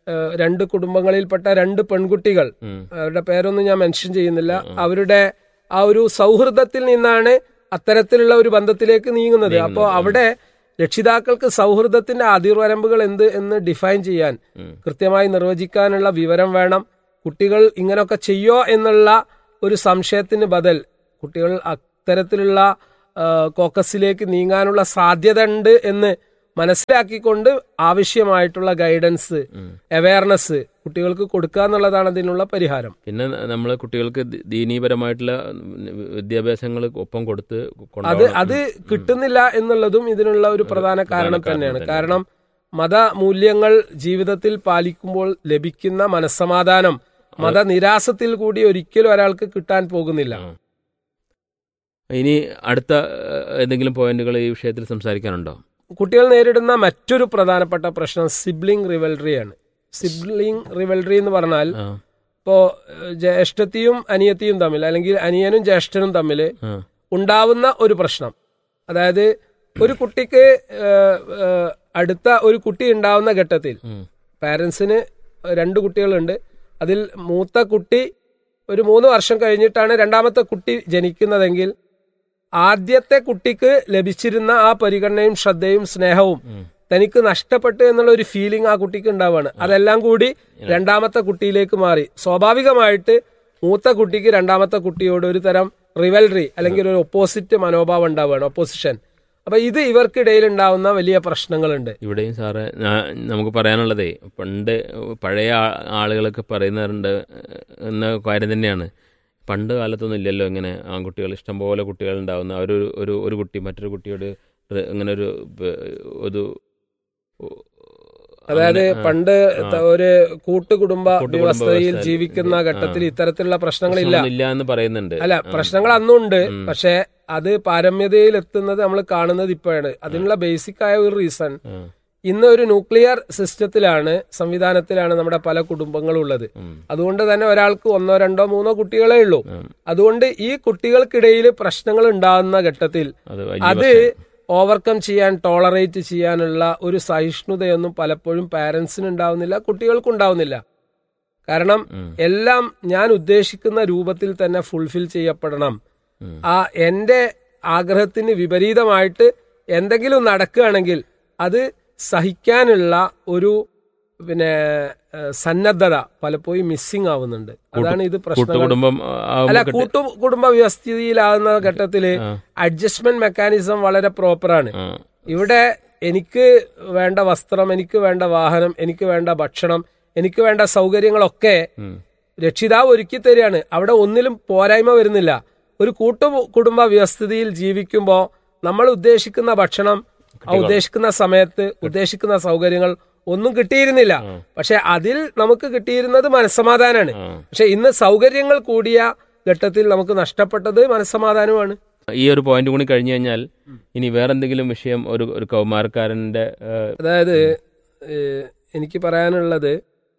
ഏഹ്, രണ്ട് കുടുംബങ്ങളിൽപ്പെട്ട രണ്ട് പെൺകുട്ടികൾ ഉം. അവരുടെ പേരൊന്നും ഞാൻ മെൻഷൻ ചെയ്യുന്നില്ല അവരുടെ ആ ഒരു സൗഹൃദത്തിൽ നിന്നാണ് അത്തരത്തിലുള്ള ഒരു ബന്ധത്തിലേക്ക് നീങ്ങുന്നത് അപ്പോൾ അവിടെ രക്ഷിതാക്കൾക്ക് സൗഹൃദത്തിന്റെ അതിർവരമ്പുകൾ എന്ത് എന്ന് ഡിഫൈൻ ചെയ്യാൻ കൃത്യമായി നിർവചിക്കാനുള്ള വിവരം വേണം കുട്ടികൾ ഇങ്ങനെയൊക്കെ ചെയ്യോ എന്നുള്ള ഒരു സംശയത്തിന് ബദൽ കുട്ടികൾ അത്തരത്തിലുള്ള ആ, കോക്കസിലേക്ക് നീങ്ങാനുള്ള സാധ്യത ഉണ്ട് എന്ന് മനസ്സിലാക്കിക്കൊണ്ട് ആവശ്യമായിട്ടുള്ള ഗൈഡൻസ് അവയർനെസ് കുട്ടികൾക്ക് കൊടുക്കുക എന്നുള്ളതാണ് അതിനുള്ള പരിഹാരം പിന്നെ നമ്മൾ കുട്ടികൾക്ക് ദി- ദീനീപരമായിട്ടുള്ള വിദ്യാഭ്യാസങ്ങൾ ഒപ്പം കൊടുത്ത് അത് കൊണ്ടുപോകണം. അത് കിട്ടുന്നില്ല എന്നുള്ളതും ഇതിനുള്ള ഒരു പ്രധാന കാരണം തന്നെയാണ് കാരണം മതമൂല്യങ്ങൾ ജീവിതത്തിൽ പാലിക്കുമ്പോൾ ലഭിക്കുന്ന മനസ്സമാധാനം മതനിരാസത്തിൽ കൂടി ഒരിക്കലും ഒരാൾക്ക് കിട്ടാൻ പോകുന്നില്ല ആ. ഇനി അടുത്ത ഏഹ്, ഏതെങ്കിലും പോയിന്റുകൾ ഈ വിഷയത്തിൽ സംസാരിക്കാനുണ്ടോ കുട്ടികൾ നേരിടുന്ന മറ്റൊരു പ്രധാനപ്പെട്ട പ്രശ്നം സിബ്ലിംഗ് റിവൽറിയാണ് സിബ്ലിംഗ് റിവൽറി എന്ന് പറഞ്ഞാൽ ആ, ഇപ്പോ ഏഹ്, ജ്യേഷ്ഠത്തിയും അനിയത്തിയും തമ്മിൽ അല്ലെങ്കിൽ അനിയനും ജ്യേഷ്ഠനും തമ്മിൽ ആ, ഉണ്ടാവുന്ന ഒരു പ്രശ്നം അതായത് ഒരു കുട്ടിക്ക് ഏഹ്, ഏഹ്, അടുത്ത ഒരു കുട്ടി ഉണ്ടാവുന്ന ഘട്ടത്തിൽ ഉം, പാരൻസിന് രണ്ട് കുട്ടികളുണ്ട് അതിൽ മൂത്ത കുട്ടി ഒരു മൂന്ന് വർഷം കഴിഞ്ഞിട്ടാണ് രണ്ടാമത്തെ കുട്ടി ജനിക്കുന്നതെങ്കിൽ ആദ്യത്തെ കുട്ടിക്ക് ലഭിച്ചിരുന്ന ആ പരിഗണനയും ശ്രദ്ധയും സ്നേഹവും തനിക്ക് നഷ്ടപ്പെട്ടു എന്നുള്ള ഒരു ഫീലിംഗ് ആ കുട്ടിക്ക് ഉണ്ടാവുകയാണ് അതെല്ലാം കൂടി രണ്ടാമത്തെ കുട്ടിയിലേക്ക് മാറി സ്വാഭാവികമായിട്ട് മൂത്ത കുട്ടിക്ക് രണ്ടാമത്തെ കുട്ടിയോട് ഒരു തരം റിവൽറി അല്ലെങ്കിൽ ഒരു ഒപ്പോസിറ്റ് മനോഭാവം ഉണ്ടാവുകയാണ് ഒപ്പോസിഷൻ അപ്പൊ ഇത് ഇവർക്കിടയിൽ ഉണ്ടാവുന്ന വലിയ പ്രശ്നങ്ങളുണ്ട് ഇവിടെയും സാറ് ഞാ- നമുക്ക് പറയാനുള്ളതേ പണ്ട് പഴയ ആ- ആളുകളൊക്കെ പറയുന്നുണ്ട് എന്ന കാര്യം തന്നെയാണ് പണ്ട് കാലത്തൊന്നും ഇല്ലല്ലോ ഇങ്ങനെ ആൺകുട്ടികൾ ഇഷ്ടംപോലെ കുട്ടികൾ ഉണ്ടാവുന്ന ഒരു ഒരു ഒരു കുട്ടി മറ്റൊരു കുട്ടിയോട് റ് ഇങ്ങനെ ഒരു ബ- ഒരു അതായത് അങ്ങനെ, ആ, പണ്ട് ആ. ത- ഒരു കൂട്ടുകുടുംബ കൂട്ടുകുടുംബ വ്യവസ്ഥയിൽ വ്യവസ്ഥയിൽ ജീവിക്കുന്ന ആ. ഘട്ടത്തിൽ ഇത്തരത്തിലുള്ള പ്രശ്നങ്ങളില്ല പ്രശ്നമൊന്നും ഇല്ല എന്ന് പറയുന്നുണ്ട് അല്ല ആ. പ്രശ്നങ്ങൾ അന്നുണ്ട് ഉം. പക്ഷെ അത് പാരമ്യതയിൽ എത്തുന്നത് നമ്മൾ കാണുന്നത് ഇപ്പോഴാണ് അതിനുള്ള ബേസിക് ആയ ഒരു റീസൺ ആ, ഇന്ന് ഒരു ന്യൂക്ലിയർ സിസ്റ്റത്തിലാണ് സംവിധാനത്തിലാണ് നമ്മുടെ പല കുടുംബങ്ങളും ഉള്ളത് ഉം, അതുകൊണ്ട് തന്നെ ഒരാൾക്ക് ഒന്നോ രണ്ടോ മൂന്നോ കുട്ടികളേ ഉള്ളൂ ഉം. അതുകൊണ്ട് ഈ കുട്ടികൾക്കിടയിൽ പ്രശ്നങ്ങൾ ഉണ്ടാകുന്ന ഘട്ടത്തിൽ അത് വലിയ അത് പ്രശ്നം. ഓവർകം ചെയ്യാൻ ടോളറേറ്റ് ചെയ്യാനുള്ള ഒരു സഹിഷ്ണുതയൊന്നും പലപ്പോഴും പാരന്റ്സിന് ഉണ്ടാവുന്നില്ല കുട്ടികൾക്കും ഉണ്ടാവുന്നില്ല കാരണം ഉം. എല്ലാം ഞാൻ ഉദ്ദേശിക്കുന്ന രൂപത്തിൽ തന്നെ ഫുൾഫിൽ ചെയ്യപ്പെടണം ഉം. ആ എന്റെ ആഗ്രഹത്തിന് വിപരീതമായിട്ട് എന്തെങ്കിലും നടക്കുകയാണെങ്കിൽ അത് സഹിക്കാനുള്ള ഒരു പിന്നെ ഏഹ്, സന്നദ്ധത പലപ്പോഴും മിസ്സിംഗ് ആവുന്നുണ്ട് അതാണ് ഇത് പ്രശ്നം കൂട്ടുകുടുംബം ആവുമ്പോ അല്ല കിട്ടി- കൂട്ടു കുടുംബ വ്യവസ്ഥിതിയിലാകുന്ന ഘട്ടത്തില് ആ. അഡ്ജസ്റ്റ്മെന്റ് മെക്കാനിസം വളരെ പ്രോപ്പറാണ് ആ, ഇവിടെ എനിക്ക് വേണ്ട വസ്ത്രം എനിക്ക് വേണ്ട വാഹനം എനിക്ക് വേണ്ട ഭക്ഷണം എനിക്ക് വേണ്ട സൗകര്യങ്ങളൊക്കെ ഉം. രക്ഷിതാവ് ഒരുക്കി തരികയാണ് അവിടെ ഒന്നിലും പോരായ്മ വരുന്നില്ല ഒരു കൂട്ടു കുടുംബ വ്യവസ്ഥിതിയിൽ ജീവിക്കുമ്പോൾ നമ്മൾ ഉദ്ദേശിക്കുന്ന ഭക്ഷണം ആ ഉദ്ദേശിക്കുന്ന സമയത്ത് ഉദ്ദേശിക്കുന്ന സൗകര്യങ്ങൾ ഒന്നും കിട്ടിയിരുന്നില്ല പക്ഷെ അതിൽ നമുക്ക് കിട്ടിയിരുന്നത് മനസ്സമാധാനമാണ് ആ. പക്ഷെ ഇന്ന് സൗകര്യങ്ങൾ കൂടിയ ഘട്ടത്തിൽ നമുക്ക് നഷ്ടപ്പെട്ടത് മനസ്സമാധാനമാണ് ഈ ഒരു പോയിന്റ് കൂടി കഴിഞ്ഞു കഴിഞ്ഞാൽ ഇനി വേറെന്തെങ്കിലും വിഷയം ഒരു ഒരു കൗമാരക്കാരന്റെ ഏഹ്, അതായത് ഏഹ്, എനിക്ക് പറയാനുള്ളത്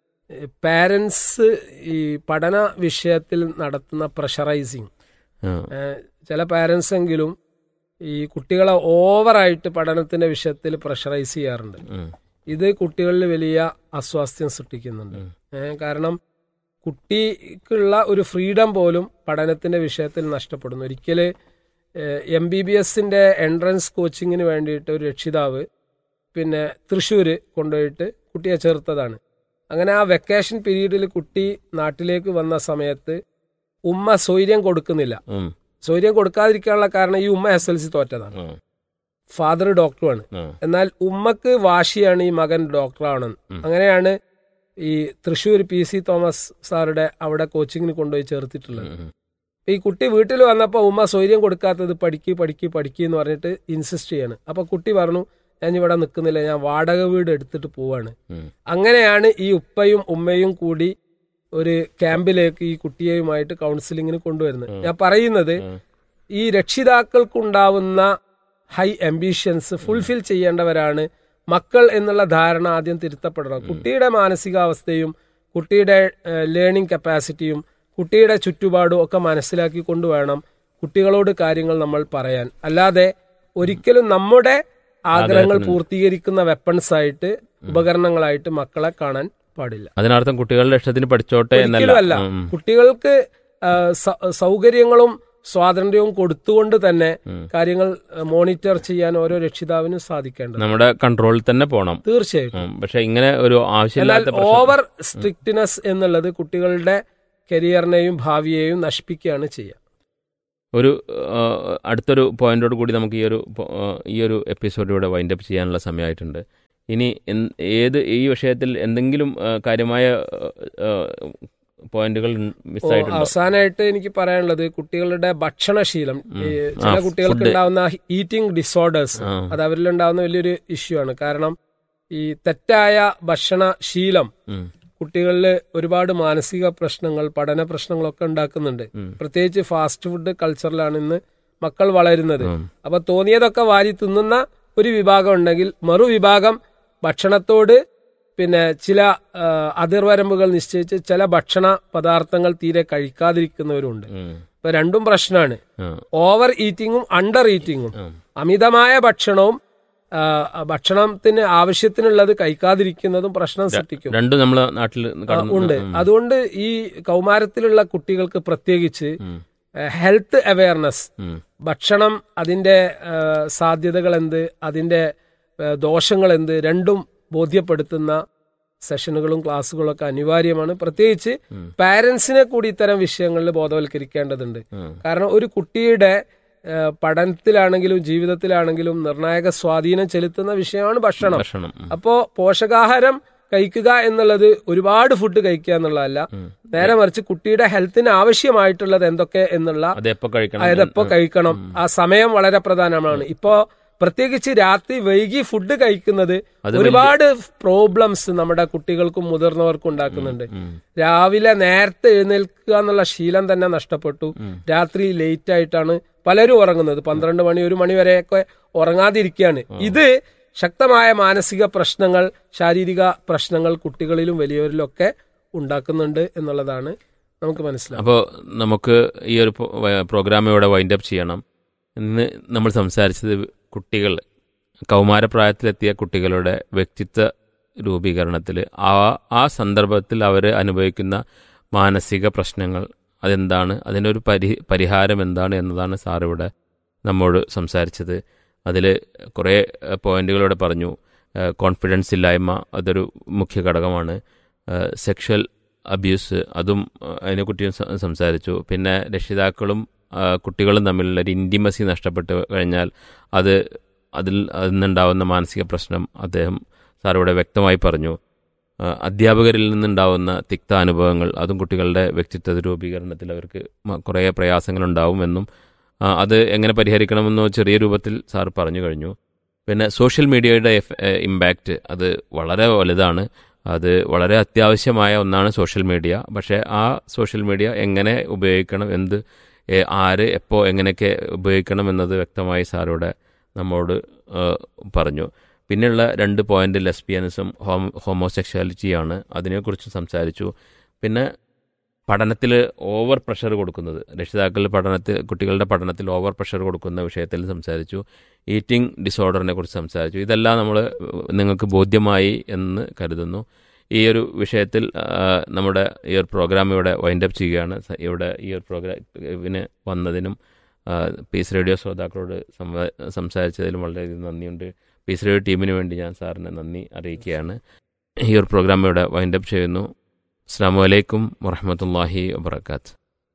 പാരൻസ് ഈ പഠന വിഷയത്തിൽ നടത്തുന്ന പ്രഷറൈസിങ് ആ, ചില പാരൻസ് എങ്കിലും ഈ കുട്ടികളെ ഓവറായിട്ട് പഠനത്തിന്റെ വിഷയത്തിൽ പ്രഷറൈസ് ചെയ്യാറുണ്ട് ഉം, ഇത് കുട്ടികളിൽ വലിയ അസ്വാസ്ഥ്യം സൃഷ്ടിക്കുന്നുണ്ട് ഏഹ്, കാരണം കുട്ടിക്കുള്ള ഒരു ഫ്രീഡം പോലും പഠനത്തിന്റെ വിഷയത്തിൽ നഷ്ടപ്പെടുന്നു ഒരിക്കല് എം ബി ബി എസിന്റെ എൻട്രൻസ് കോച്ചിങ്ങിന് വേണ്ടിയിട്ട് ഒരു രക്ഷിതാവ് പിന്നെ തൃശ്ശൂര് കൊണ്ടുപോയിട്ട് കുട്ടിയെ ചേർത്തതാണ് അങ്ങനെ ആ വെക്കേഷൻ പീരീഡിൽ കുട്ടി നാട്ടിലേക്ക് വന്ന സമയത്ത് ഉമ്മ സ്വൈര്യം കൊടുക്കുന്നില്ല ഉം, സ്വൈര്യം കൊടുക്കാതിരിക്കാനുള്ള കാരണം ഈ ഉമ്മ എസ് എൽ സി തോറ്റതാണ് ആ, ഫാദർ ഡോക്ടറുമാണ് ആ, എന്നാൽ ഉമ്മക്ക് വാശിയാണ് ഈ മകൻ ഡോക്ടറാണെന്ന് അങ്ങനെയാണ് ഈ തൃശ്ശൂർ പി സി തോമസ് സാറുടെ അവിടെ കോച്ചിങ്ങിന് കൊണ്ടുപോയി ചേർത്തിട്ടുള്ളത് ഉം, അപ്പൊ ഈ കുട്ടി വീട്ടിൽ വന്നപ്പോൾ ഉമ്മ സ്വൈര്യം കൊടുക്കാത്തത് പഠിക്ക് പഠിക്ക് പഠിക്ക് എന്ന് പറഞ്ഞിട്ട് ഇൻസിസ്റ്റ് ചെയ്യാണ് അപ്പൊ കുട്ടി പറഞ്ഞു ഞാൻ ഇവിടെ നിൽക്കുന്നില്ല ഞാൻ വാടക വീട് എടുത്തിട്ട് പോവാണ് ഉം. അങ്ങനെയാണ് ഈ ഉപ്പയും ഉമ്മയും കൂടി ഒരു ക്യാമ്പിലേക്ക് ഈ കുട്ടിയെയുമായിട്ട് കൗൺസിലിങ്ങിന് കൊണ്ടുവരുന്നത് ഞാൻ പറയുന്നത് ഈ രക്ഷിതാക്കൾക്കുണ്ടാവുന്ന ഹൈ അംബിഷൻസ് ഫുൾഫിൽ ചെയ്യേണ്ടവരാണ് മക്കൾ എന്നുള്ള ധാരണ ആദ്യം തിരുത്തപ്പെടണം കുട്ടിയുടെ മാനസികാവസ്ഥയും കുട്ടിയുടെ ലേണിംഗ് കപ്പാസിറ്റിയും കുട്ടിയുടെ ചുറ്റുപാടും ഒക്കെ മനസ്സിലാക്കി കൊണ്ടുവേണം കുട്ടികളോട് കാര്യങ്ങൾ നമ്മൾ പറയാൻ അല്ലാതെ ഒരിക്കലും നമ്മുടെ ആഗ്രഹങ്ങൾ പൂർത്തീകരിക്കുന്ന വെപ്പൺസ് ആയിട്ട് ഉപകരണങ്ങളായിട്ട് മക്കളെ കാണാൻ പാടില്ല അതിനർത്ഥം കുട്ടികളുടെ ഇഷ്ടത്തിന് പഠിച്ചോട്ടെ എന്നല്ല ഒരിക്കലുമല്ല ഉം, കുട്ടികൾക്ക് ആ, സ- സൗകര്യങ്ങളും സ്വാതന്ത്ര്യവും കൊടുത്തുകൊണ്ട് തന്നെ ഉം. കാര്യങ്ങൾ മോണിറ്റർ ചെയ്യാൻ ഓരോ രക്ഷിതാവിനും സാധിക്കേണ്ടത് നമ്മുടെ കൺട്രോളിൽ തന്നെ പോണം തീർച്ചയായിട്ടും ഉം, പക്ഷെ ഇങ്ങനെ ഒരു എന്നാൽ ആവശ്യമില്ലാത്ത പ്രശ്നം- ഓവർ സ്ട്രിക്ട്നെസ് എന്നുള്ളത് കുട്ടികളുടെ കരിയറിനെയും ഭാവിയെയും നശിപ്പിക്കുകയാണ് ചെയ്യുക ഒരു ആ, അടുത്തൊരു പോയിന്റോട് കൂടി നമുക്ക് ഈ ഒരു പോ- ആ, ഈ ഒരു എപ്പിസോഡ് ഇവിടെ വൈൻഡ് അപ്പ് ചെയ്യാനുള്ള സമയമായിട്ടുണ്ട് ഇനി എന്ത്- ഏത് ഈ വിഷയത്തിൽ എന്തെങ്കിലും ആ, കാര്യമായ ആ, പോയിന്റുകൾ മിസ്സായിട്ടുണ്ടോ അവസാനമായിട്ട് എനിക്ക് പറയാനുള്ളത് കുട്ടികളുടെ ഭക്ഷണശീലം ഈ ചില ആ, കുട്ടികൾക്ക് food. ഉണ്ടാവുന്ന ഈറ്റിംഗ് ഡിസോർഡേഴ്സ് ആ. അത് അവരിൽ ഉണ്ടാവുന്ന വലിയൊരു ഇഷ്യൂ ആണ് കാരണം ഈ തെറ്റായ ഭക്ഷണശീലം ഉം, കുട്ടികളിൽ ഒരുപാട് മാനസിക പ്രശ്നങ്ങൾ പഠന പ്രശ്നങ്ങളൊക്കെ ഉണ്ടാക്കുന്നുണ്ട് ഉം. പ്രത്യേകിച്ച് ഫാസ്റ്റ് ഫുഡ് കൾച്ചറിലാണ് ഇന്ന് മക്കൾ വളരുന്നത് ഉം. അപ്പൊ തോന്നിയതൊക്കെ വാരി തിന്നുന്ന ഒരു വിഭാഗം ഉണ്ടെങ്കിൽ മറുവിഭാഗം ഭക്ഷണത്തോട് പിന്നെ ചില ആ, അതിർവരമ്പുകൾ നിശ്ചയിച്ച് ചില ഭക്ഷണ പദാർത്ഥങ്ങൾ തീരെ കഴിക്കാതിരിക്കുന്നവരുണ്ട് ഉം, ഇപ്പൊ രണ്ടും പ്രശ്നമാണ് ആ, ഓവർ ഈറ്റിങ്ങും അണ്ടർ ഈറ്റിങ്ങും ഉം. അമിതമായ ഭക്ഷണവും ആ, ഭക്ഷണത്തിന് ആവശ്യത്തിനുള്ളത് കഴിക്കാതിരിക്കുന്നതും പ്രശ്നം സൃഷ്ടിക്കും രണ്ടും നമ്മളെ നാട്ടിൽ ആ, കടന്നു ഉണ്ട് ഉം, അതുകൊണ്ട് ഈ കൗമാരത്തിലുള്ള കുട്ടികൾക്ക് പ്രത്യേകിച്ച് ഉം, ഹെൽത്ത് അവയർനെസ് ഉം, ഭക്ഷണം അതിന്റെ ആ, സാധ്യതകൾ എന്ത് അതിന്റെ ആ, ദോഷങ്ങൾ എന്ത് രണ്ടും ബോധ്യപ്പെടുത്തുന്ന സെഷനുകളും ക്ലാസ്സുകളും ഒക്കെ അനിവാര്യമാണ് പ്രത്യേകിച്ച് ഉം. പാരന്റ്സിനെ കൂടി ഇത്തരം വിഷയങ്ങളിൽ ബോധവൽക്കരിക്കേണ്ടതുണ്ട് ഉം. കാരണം ഒരു കുട്ടിയുടെ ആ, പഠനത്തിലാണെങ്കിലും ജീവിതത്തിലാണെങ്കിലും നിർണായക സ്വാധീനം ചെലുത്തുന്ന വിഷയമാണ് ഭക്ഷണം ഭക്ഷണം ഉം, അപ്പോ പോഷകാഹാരം കഴിക്കുക എന്നുള്ളത് ഒരുപാട് ഫുഡ് കഴിക്കുക എന്നുള്ളതല്ല ഉം. നേരെ മറിച്ച് കുട്ടിയുടെ ഹെൽത്തിന് ആവശ്യമായിട്ടുള്ളത് എന്തൊക്കെ എന്നുള്ള അതെപ്പോ കഴിക്കണം അതായത് എപ്പോ കഴിക്കണം ആ സമയം വളരെ പ്രധാനമാണ് ഇപ്പോ പ്രത്യേകിച്ച് രാത്രി വൈകി ഫുഡ് കഴിക്കുന്നത് അത് ഒരുപാട് പ്രോബ്ലംസ് നമ്മുടെ കുട്ടികൾക്കും മുതിർന്നവർക്കും ഉണ്ടാക്കുന്നുണ്ട് ഉം. രാവിലെ നേരത്തെ എഴുന്നേൽക്കുക എന്നുള്ള ശീലം തന്നെ നഷ്ടപ്പെട്ടു രാത്രി ലേറ്റ് ആയിട്ടാണ് പലരും ഉറങ്ങുന്നത് പന്ത്രണ്ട് മണി ഒരു മണി വരെയൊക്കെ ഉറങ്ങാതിരിക്കുകയാണ് ഇത് ശക്തമായ മാനസിക പ്രശ്നങ്ങൾ ശാരീരിക പ്രശ്നങ്ങൾ കുട്ടികളിലും വലിയവരിലും ഒക്കെ ഉണ്ടാക്കുന്നുണ്ട് എന്നുള്ളതാണ് നമുക്ക് മനസ്സിലാവും അപ്പോൾ നമുക്ക് ഈ ഒരു പോ- വ- പ്രോഗ്രാം ഇവിടെ വൈൻഡ് അപ്പ് ചെയ്യണം ഇന്ന് നമ്മൾ സംസാരിച്ചത് കുട്ടികൾ കൗമാരപ്രായത്തിലെത്തിയ കുട്ടികളുടെ വ്യക്തിത്വ രൂപീകരണത്തിൽ ആ ആ സന്ദർഭത്തിൽ അവർ അനുഭവിക്കുന്ന മാനസിക പ്രശ്നങ്ങൾ അതെന്താണ് അതിനൊരു പരി പരിഹാരം എന്താണ് എന്നതാണ് സാർ ഇവിടെ നമ്മോട് സംസാരിച്ചത് അതിൽ കുറേ പോയിന്റുകളോടെ പറഞ്ഞു കോൺഫിഡൻസ് ഇല്ലായ്മ അതൊരു മുഖ്യ ഘടകമാണ് സെക്ഷൽ അബ്യൂസ് അതും ആ, അതിനെക്കുറിച്ചും സ- സംസാരിച്ചു പിന്നെ രക്ഷിതാക്കളും ആ, കുട്ടികളും തമ്മിലുള്ള ഒരു ഇൻറ്റിമസി നഷ്ടപ്പെട്ട് കഴിഞ്ഞാൽ അത് അതിൽ അതിൽ നിന്നുണ്ടാവുന്ന മാനസിക പ്രശ്നം അദ്ദേഹം സാർ ഇവിടെ വ്യക്തമായി പറഞ്ഞു ആ, അധ്യാപകരിൽ നിന്നുണ്ടാവുന്ന തിക്ത അനുഭവങ്ങൾ അതും കുട്ടികളുടെ വ്യക്തിത്വ രൂപീകരണത്തിൽ അവർക്ക് മ- കുറേ പ്രയാസങ്ങളുണ്ടാവുമെന്നും ആ, അത് എങ്ങനെ പരിഹരിക്കണമെന്നോ ചെറിയ രൂപത്തിൽ സാർ പറഞ്ഞു കഴിഞ്ഞു പിന്നെ സോഷ്യൽ മീഡിയയുടെ ഇമ്പാക്റ്റ് അത് വളരെ വലുതാണ് അത് വളരെ അത്യാവശ്യമായ ഒന്നാണ് സോഷ്യൽ മീഡിയ പക്ഷേ ആ സോഷ്യൽ മീഡിയ എങ്ങനെ ഉപയോഗിക്കണം എന്ത് ഏ, ആര് എപ്പോൾ എങ്ങനെയൊക്കെ ഉപയോഗിക്കണം എന്നത് വ്യക്തമായി സാറോടെ നമ്മോട് ആ, പറഞ്ഞു പിന്നെയുള്ള രണ്ട് പോയിന്റ് ലെസ്ബിയനിസം ഹോം ഹോമോസെക്ഷാലിറ്റിയാണ് അതിനെക്കുറിച്ച് സംസാരിച്ചു പിന്നെ പഠനത്തിൽ ഓവർ പ്രഷർ കൊടുക്കുന്നത് രക്ഷിതാക്കൾ പഠനത്തിൽ കുട്ടികളുടെ പഠനത്തിൽ ഓവർ പ്രഷർ കൊടുക്കുന്ന വിഷയത്തിൽ സംസാരിച്ചു ഈറ്റിംഗ് ഡിസോർഡറിനെ കുറിച്ച് സംസാരിച്ചു ഇതെല്ലാം നമ്മൾ നിങ്ങൾക്ക് ബോധ്യമായി എന്ന് കരുതുന്നു ഈ ഒരു വിഷയത്തിൽ ആ, നമ്മുടെ ഈ ഒരു പ്രോഗ്രാം ഇവിടെ വൈൻഡ് അപ്പ് ചെയ്യുകയാണ് സ- ഇവിടെ ഈ ഒരു പ്രോഗ്രാമിന് വന്നതിനും ആ, പീസ് റേഡിയോ ശ്രോതാക്കളോട് സംവാ- സംസാരിച്ചതിലും വളരെയധികം നന്ദിയുണ്ട് പീസ് റേഡിയോ ടീമിന് വേണ്ടി ഞാൻ സാറിനെ നന്ദി അറിയിക്കുകയാണ് ഈ ഒരു പ്രോഗ്രാം ഇവിടെ വൈൻഡ് അപ്പ് ചെയ്യുന്നു അസ്സാം വലൈക്കും വറഹമത്തല്ലാഹി വബർക്കാത്ത്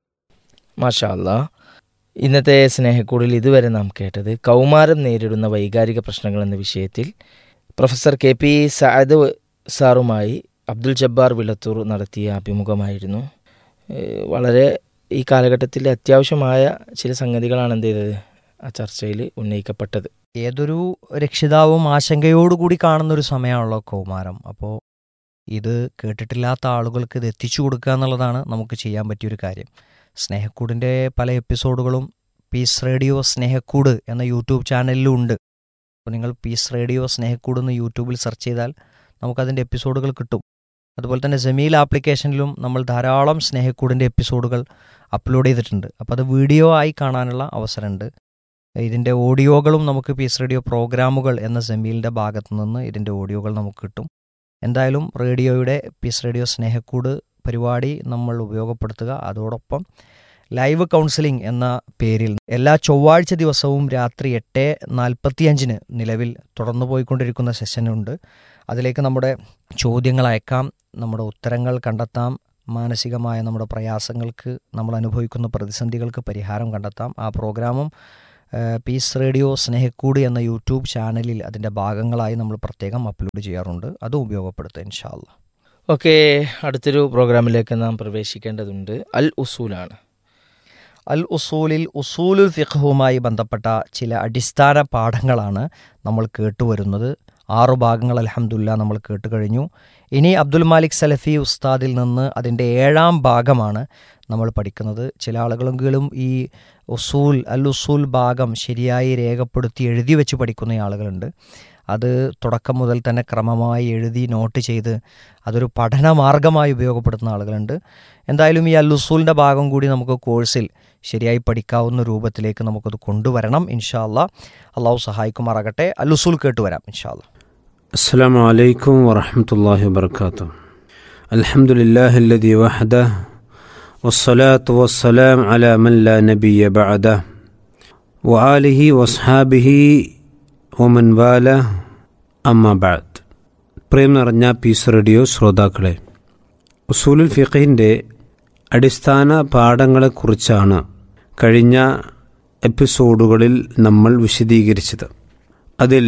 മാഷാ അല്ലാ ഇന്നത്തെ സ്നേഹക്കൂടിൽ ഇതുവരെ നാം കേട്ടത് കൗമാരം നേരിടുന്ന വൈകാരിക പ്രശ്നങ്ങൾ എന്ന വിഷയത്തിൽ പ്രൊഫസർ കെ പി സഅദ് സാറുമായി അബ്ദുൽ ജബ്ബാർ വിളത്തൂർ നടത്തിയ അഭിമുഖമായിരുന്നു ഏഹ് വളരെ ഈ കാലഘട്ടത്തിൽ അത്യാവശ്യമായ ചില സംഗതികളാണ് എന്ത് ചെയ്തത് ആ ചർച്ചയിൽ ഉന്നയിക്കപ്പെട്ടത് ഏതൊരു രക്ഷിതാവും ആശങ്കയോടുകൂടി കാണുന്ന ഒരു സമയമാണല്ലോ കൗമാരം അപ്പോൾ ഇത് കേട്ടിട്ടില്ലാത്ത ആളുകൾക്ക് ഇത് എത്തിച്ചു കൊടുക്കുക എന്നുള്ളതാണ് നമുക്ക് ചെയ്യാൻ പറ്റിയൊരു കാര്യം സ്നേഹക്കൂടിൻ്റെ പല എപ്പിസോഡുകളും പീസ് റേഡിയോ സ്നേഹക്കൂട് എന്ന യൂട്യൂബ് ചാനലിലും ഉണ്ട് അപ്പോൾ നിങ്ങൾ പീസ് റേഡിയോ സ്നേഹക്കൂട് എന്ന് യൂട്യൂബിൽ സെർച്ച് ചെയ്താൽ നമുക്കതിൻ്റെ എപ്പിസോഡുകൾ കിട്ടും അതുപോലെ തന്നെ ജമീൽ ആപ്ലിക്കേഷനിലും നമ്മൾ ധാരാളം സ്നേഹക്കൂടിൻ്റെ എപ്പിസോഡുകൾ അപ്ലോഡ് ചെയ്തിട്ടുണ്ട് അപ്പോൾ അത് വീഡിയോ ആയി കാണാനുള്ള അവസരമുണ്ട് ഇതിൻ്റെ ഓഡിയോകളും നമുക്ക് പീസ് റേഡിയോ പ്രോഗ്രാമുകൾ എന്ന സെമീലിൻ്റെ ഭാഗത്തു നിന്ന് ഇതിൻ്റെ ഓഡിയോകൾ നമുക്ക് കിട്ടും എന്തായാലും റേഡിയോയുടെ പീസ് റേഡിയോ സ്നേഹക്കൂട് പരിപാടി നമ്മൾ ഉപയോഗപ്പെടുത്തുക അതോടൊപ്പം ലൈവ് കൗൺസിലിംഗ് എന്ന പേരിൽ എല്ലാ ചൊവ്വാഴ്ച ദിവസവും രാത്രി എട്ട് നാൽപ്പത്തിയഞ്ചിന് നിലവിൽ തുടർന്നു പോയിക്കൊണ്ടിരിക്കുന്ന സെഷനുണ്ട് അതിലേക്ക് നമ്മുടെ ചോദ്യങ്ങൾ അയക്കാം നമ്മുടെ ഉത്തരങ്ങൾ കണ്ടെത്താം മാനസികമായ നമ്മുടെ പ്രയാസങ്ങൾക്ക് നമ്മൾ അനുഭവിക്കുന്ന പ്രതിസന്ധികൾക്ക് പരിഹാരം കണ്ടെത്താം ആ പ്രോഗ്രാമും ഏഹ്, പീസ് റേഡിയോ സ്നേഹക്കൂട് എന്ന യൂട്യൂബ് ചാനലിൽ അതിൻ്റെ ഭാഗങ്ങളായി നമ്മൾ പ്രത്യേകം അപ്ലോഡ് ചെയ്യാറുണ്ട് അതും ഉപയോഗപ്പെടുത്തുക ഇൻഷാല്ല ഓക്കെ അടുത്തൊരു പ്രോഗ്രാമിലേക്ക് നാം പ്രവേശിക്കേണ്ടതുണ്ട് അൽ ഉസൂലാണ് അൽ ഉസൂലിൽ ഉസൂലുൽ ഫിഖ്ഹുമായി ബന്ധപ്പെട്ട ചില അടിസ്ഥാന പാഠങ്ങളാണ് നമ്മൾ കേട്ടുവരുന്നത് ആറു ഭാഗങ്ങൾ അലഹമുല്ല നമ്മൾ കേട്ട് കഴിഞ്ഞു ഇനി അബ്ദുൽ മാലിക് സലഫി ഉസ്താദിൽ നിന്ന് അതിൻ്റെ ഏഴാം ഭാഗമാണ് നമ്മൾ പഠിക്കുന്നത് ചില ആളുകളെങ്കിലും ഈ ഉസൂൽ അൽ ഉസൂൽ ഭാഗം ശരിയായി രേഖപ്പെടുത്തി എഴുതി വെച്ച് പഠിക്കുന്ന ആളുകളുണ്ട് അത് തുടക്കം മുതൽ തന്നെ ക്രമമായി എഴുതി നോട്ട് ചെയ്ത് അതൊരു പഠന മാർഗമായി ഉപയോഗപ്പെടുത്തുന്ന ആളുകളുണ്ട് എന്തായാലും ഈ അല്ലുസൂലിൻ്റെ ഭാഗം കൂടി നമുക്ക് കോഴ്സിൽ ശരിയായി പഠിക്കാവുന്ന രൂപത്തിലേക്ക് നമുക്കത് കൊണ്ടുവരണം ഇൻഷാ അല്ലാ അള്ളാഹു സഹായിക്കുമാറാകട്ടെ അല്ലുസൂൽ കേട്ടുവരാം ഇൻഷാ അല്ലാ السلام عليكم ورحمة الله وبركاته الحمد لله الذي وحده والصلاة والسلام على من لا نبي بعده وآله وأصحابه ومن والاه أما بعد പ്രേം നിറഞ്ഞ പീസ് റേഡിയോ ശ്രോതാക്കളെ ഉസൂലുൽ ഫിഖിൻ്റെ അടിസ്ഥാന പാഠങ്ങളെക്കുറിച്ചാണ് കഴിഞ്ഞ എപ്പിസോഡുകളിൽ നമ്മൾ വിശദീകരിച്ചത് അതിൽ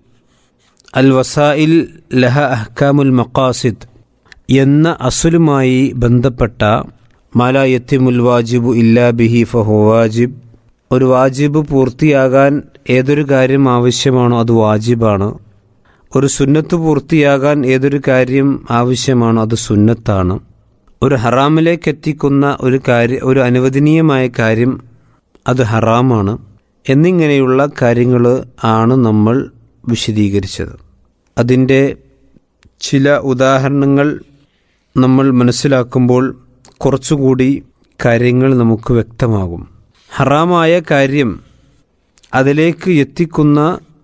അൽ വസായിൽ ലഹ അഹ്കാമുൽ മക്കാസിദ് എന്ന അസുലുമായി ബന്ധപ്പെട്ട മാലായത്തിമുൽ വാജിബു ഇല്ലാ ബിഹി ഫഹു വാജിബ് ഒരു വാജിബ് പൂർത്തിയാകാൻ ഏതൊരു കാര്യം ആവശ്യമാണോ അത് വാജിബാണ് ഒരു സുന്നത്ത് പൂർത്തിയാകാൻ ഏതൊരു കാര്യം ആവശ്യമാണോ അത് സുന്നത്താണ് ഒരു ഹറാമിലേക്ക് എത്തിക്കുന്ന ഒരു കാര്യ ഒരു അനുവദനീയമായ കാര്യം അത് ഹറാമാണ് എന്നിങ്ങനെയുള്ള കാര്യങ്ങൾ ആണ് നമ്മൾ വിശദീകരിച്ചത് അതിൻ്റെ ചില ഉദാഹരണങ്ങൾ നമ്മൾ മനസ്സിലാക്കുമ്പോൾ കുറച്ചുകൂടി കാര്യങ്ങൾ നമുക്ക് വ്യക്തമാകും ഹറാമായ കാര്യം അതിലേക്ക് എത്തിക്കുന്ന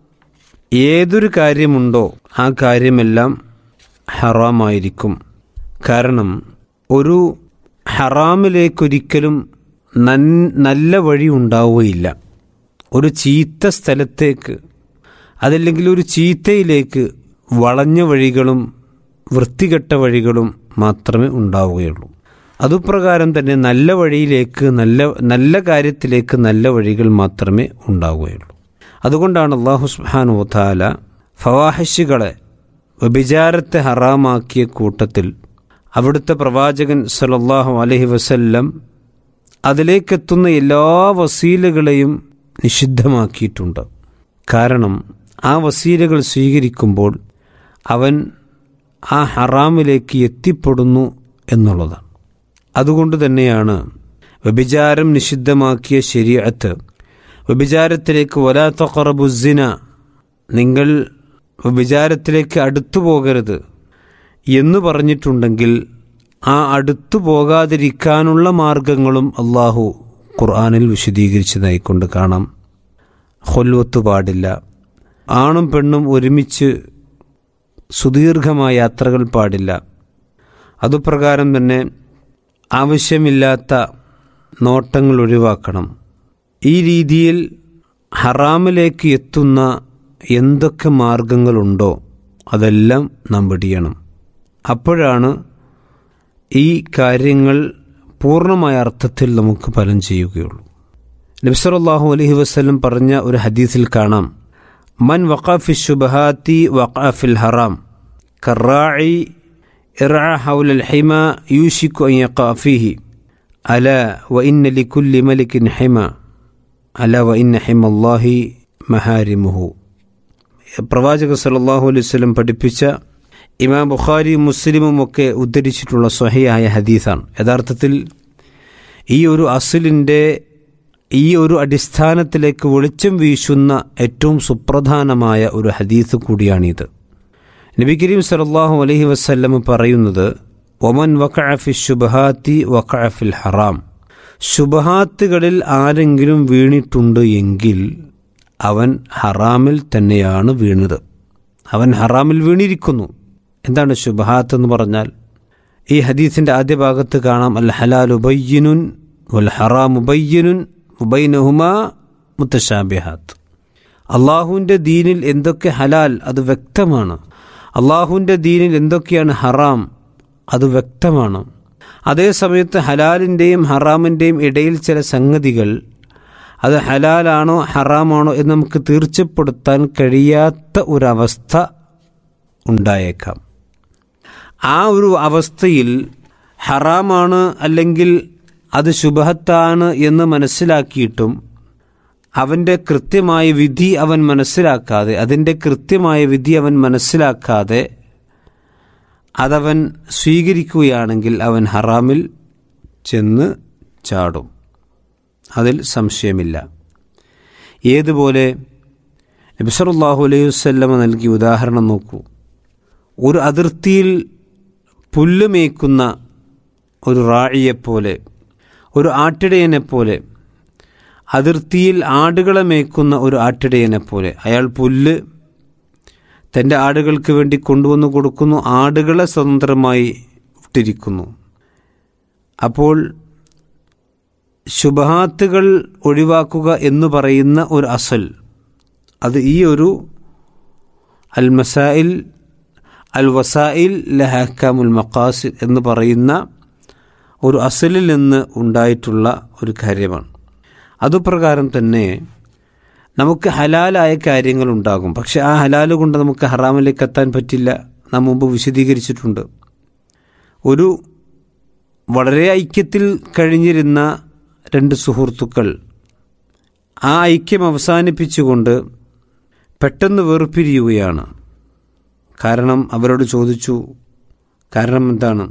ഏതൊരു കാര്യമുണ്ടോ ആ കാര്യമെല്ലാം ഹറാമായിരിക്കും കാരണം ഒരു ഹറാമിലേക്കൊരിക്കലും നൻ- നല്ല വഴി ഉണ്ടാവുകയില്ല ഒരു ചീത്ത സ്ഥലത്തേക്ക് അതല്ലെങ്കിൽ ഒരു ചീത്തയിലേക്ക് വളഞ്ഞ വഴികളും വൃത്തികെട്ട വഴികളും മാത്രമേ ഉണ്ടാവുകയുള്ളൂ അതുപ്രകാരം തന്നെ നല്ല വഴിയിലേക്ക് നല്ല നല്ല കാര്യത്തിലേക്ക് നല്ല വഴികൾ മാത്രമേ ഉണ്ടാവുകയുള്ളൂ അതുകൊണ്ടാണ് അള്ളാഹു സുബ്ഹാനഹു വതാല ഫവാഹിഷുകളെ വ്യഭിചാരത്തെ ഹറാമാക്കിയ കൂട്ടത്തിൽ അവിടുത്തെ പ്രവാചകൻ സല്ലല്ലാഹു അലൈഹി വസല്ലം അതിലേക്കെത്തുന്ന എല്ലാ വസീലകളെയും നിഷിദ്ധമാക്കിയിട്ടുണ്ട് കാരണം ആ വസീലകൾ സ്വീകരിക്കുമ്പോൾ അവൻ ആ ഹറാമിലേക്ക് എത്തിപ്പെടുന്നു എന്നുള്ളതാണ് അതുകൊണ്ട് തന്നെയാണ് വ്യഭിചാരം നിഷിദ്ധമാക്കിയ ശരീഅത്ത് വ്യഭിചാരത്തിലേക്ക് വലാ തഖറബുസിന നിങ്ങൾ വ്യഭിചാരത്തിലേക്ക് അടുത്തു പോകരുത് എന്ന് പറഞ്ഞിട്ടുണ്ടെങ്കിൽ ആ അടുത്തു പോകാതിരിക്കാനുള്ള മാർഗങ്ങളും അള്ളാഹു ഖുർആാനിൽ വിശദീകരിച്ചതായിക്കൊണ്ട് കാണാം ഹൊൽവത്ത് പാടില്ല ആണും പെണ്ണും ഒരുമിച്ച് സുദീർഘമായ യാത്രകൾ പാടില്ല അതുപ്രകാരം തന്നെ ആവശ്യമില്ലാത്ത നോട്ടങ്ങൾ ഒഴിവാക്കണം ഈ രീതിയിൽ ഹറാമിലേക്ക് എത്തുന്ന എന്തൊക്കെ മാർഗങ്ങളുണ്ടോ അതെല്ലാം നാം വെടിയണം അപ്പോഴാണ് ഈ കാര്യങ്ങൾ പൂർണ്ണമായ അർത്ഥത്തിൽ നമുക്ക് ഫലം ചെയ്യുകയുള്ളൂ നബ്സറല്ലാഹു അലൈഹി വസ്ലം പറഞ്ഞ ഒരു ഹദീസിൽ കാണാം മൻ വഖാഫി ശുബഹാത്തി വഖാഫിൽ ഹറാം കറായി ഇറ ഹൗലൽ ഹിമ യൂഷിക്കു അൻ യഖാഫിഹി അല വ ഇന്ന ലിക്കുല്ലി മലിക്കിൻ ഹിമ അല വ ഇന്ന ഹിമല്ലാഹി മഹാരിമുഹു പ്രവാചക സല്ലല്ലാഹു അലൈഹി വസല്ലം പഠിപ്പിച്ച ഇമാം ബുഖാരി മുസ്ലിമും ഒക്കെ ഉദ്ധരിച്ചിട്ടുള്ള സ്വഹയായ ഹദീസാണ് യഥാർത്ഥത്തിൽ ഈ ഒരു അസിലിൻ്റെ ഈ ഒരു അടിസ്ഥാനത്തിലേക്ക് വെളിച്ചം വീശുന്ന ഏറ്റവും സുപ്രധാനമായ ഒരു ഹദീസ് കൂടിയാണിത് നബി കരീം സല്ലല്ലാഹു അലൈഹി വസല്ലം പറയുന്നത് ഒമൻ വഖഅഫി ശുബഹാത്തി വഖഅഫിൽ ഹറാം ശുബഹാത്തുകളിൽ ആരെങ്കിലും വീണിട്ടുണ്ട് എങ്കിൽ അവൻ ഹറാമിൽ തന്നെയാണ് വീണത് അവൻ ഹറാമിൽ വീണിരിക്കുന്നു എന്താണ് ശുബഹാത്ത് എന്ന് പറഞ്ഞാൽ ഈ ഹദീസിൻ്റെ ആദ്യ ഭാഗത്ത് കാണാം അൽ ഹലാൽ ഉബയ്യനുൻ വൽ ഹറാം ഉബയ്യനുൻ ഉബൈനഹുമ മുത്തശാബിഹാത്ത് അള്ളാഹുവിൻ്റെ ദീനിൽ എന്തൊക്കെ ഹലാൽ അത് വ്യക്തമാണ് അള്ളാഹുവിൻ്റെ ദീനിൽ എന്തൊക്കെയാണ് ഹറാം അത് വ്യക്തമാണ് അതേ സമയത്ത് ഹലാലിൻ്റെയും ഹറാമിൻ്റെയും ഇടയിൽ ചില സംഗതികൾ അത് ഹലാലാണോ ഹറാമാണോ എന്ന് നമുക്ക് തീർച്ചപ്പെടുത്താൻ കഴിയാത്ത ഒരവസ്ഥ ഉണ്ടായേക്കാം ആ ഒരു അവസ്ഥയിൽ ഹറാമാണ് അല്ലെങ്കിൽ അത് ശുഭഹത്താണ് എന്ന് മനസ്സിലാക്കിയിട്ടും അവൻ്റെ കൃത്യമായ വിധി അവൻ മനസ്സിലാക്കാതെ അതിൻ്റെ കൃത്യമായ വിധി അവൻ മനസ്സിലാക്കാതെ അതവൻ സ്വീകരിക്കുകയാണെങ്കിൽ അവൻ ഹറാമിൽ ചെന്ന് ചാടും അതിൽ സംശയമില്ല ഏതുപോലെ നബിസറുല്ലാഹു അലൈഹി വല്ലമ നൽകിയ ഉദാഹരണം നോക്കൂ ഒരു അതിർത്തിയിൽ പുല്ല് മേയ്ക്കുന്ന ഒരു റാഴിയെപ്പോലെ ഒരു ആട്ടിടയനെപ്പോലെ അതിർത്തിയിൽ ആടുകളെ മേയ്ക്കുന്ന ഒരു ആട്ടിടയനെപ്പോലെ അയാൾ പുല്ല് തൻ്റെ ആടുകൾക്ക് വേണ്ടി കൊണ്ടുവന്ന് കൊടുക്കുന്നു ആടുകളെ സ്വതന്ത്രമായി വിട്ടിരിക്കുന്നു അപ്പോൾ ശുഭഹാത്തുകൾ ഒഴിവാക്കുക എന്ന് പറയുന്ന ഒരു അസൽ അത് ഈ ഒരു അൽ മസായിൽ അൽ വസായിൽ ലഹക്കാമുൽ മക്കാസിദ് എന്ന് പറയുന്ന ഒരു അസലിൽ നിന്ന് ഉണ്ടായിട്ടുള്ള ഒരു കാര്യമാണ് അതുപ്രകാരം തന്നെ നമുക്ക് ഹലാലായ കാര്യങ്ങൾ ഉണ്ടാകും പക്ഷെ ആ ഹലാല് കൊണ്ട് നമുക്ക് ഹറാമിലേക്ക് എത്താൻ പറ്റില്ല നാം മുമ്പ് വിശദീകരിച്ചിട്ടുണ്ട് ഒരു വളരെ ഐക്യത്തിൽ കഴിഞ്ഞിരുന്ന രണ്ട് സുഹൃത്തുക്കൾ ആ ഐക്യം അവസാനിപ്പിച്ചുകൊണ്ട് പെട്ടെന്ന് വേർപിരിയുകയാണ് കാരണം അവരോട് ചോദിച്ചു കാരണം എന്താണ്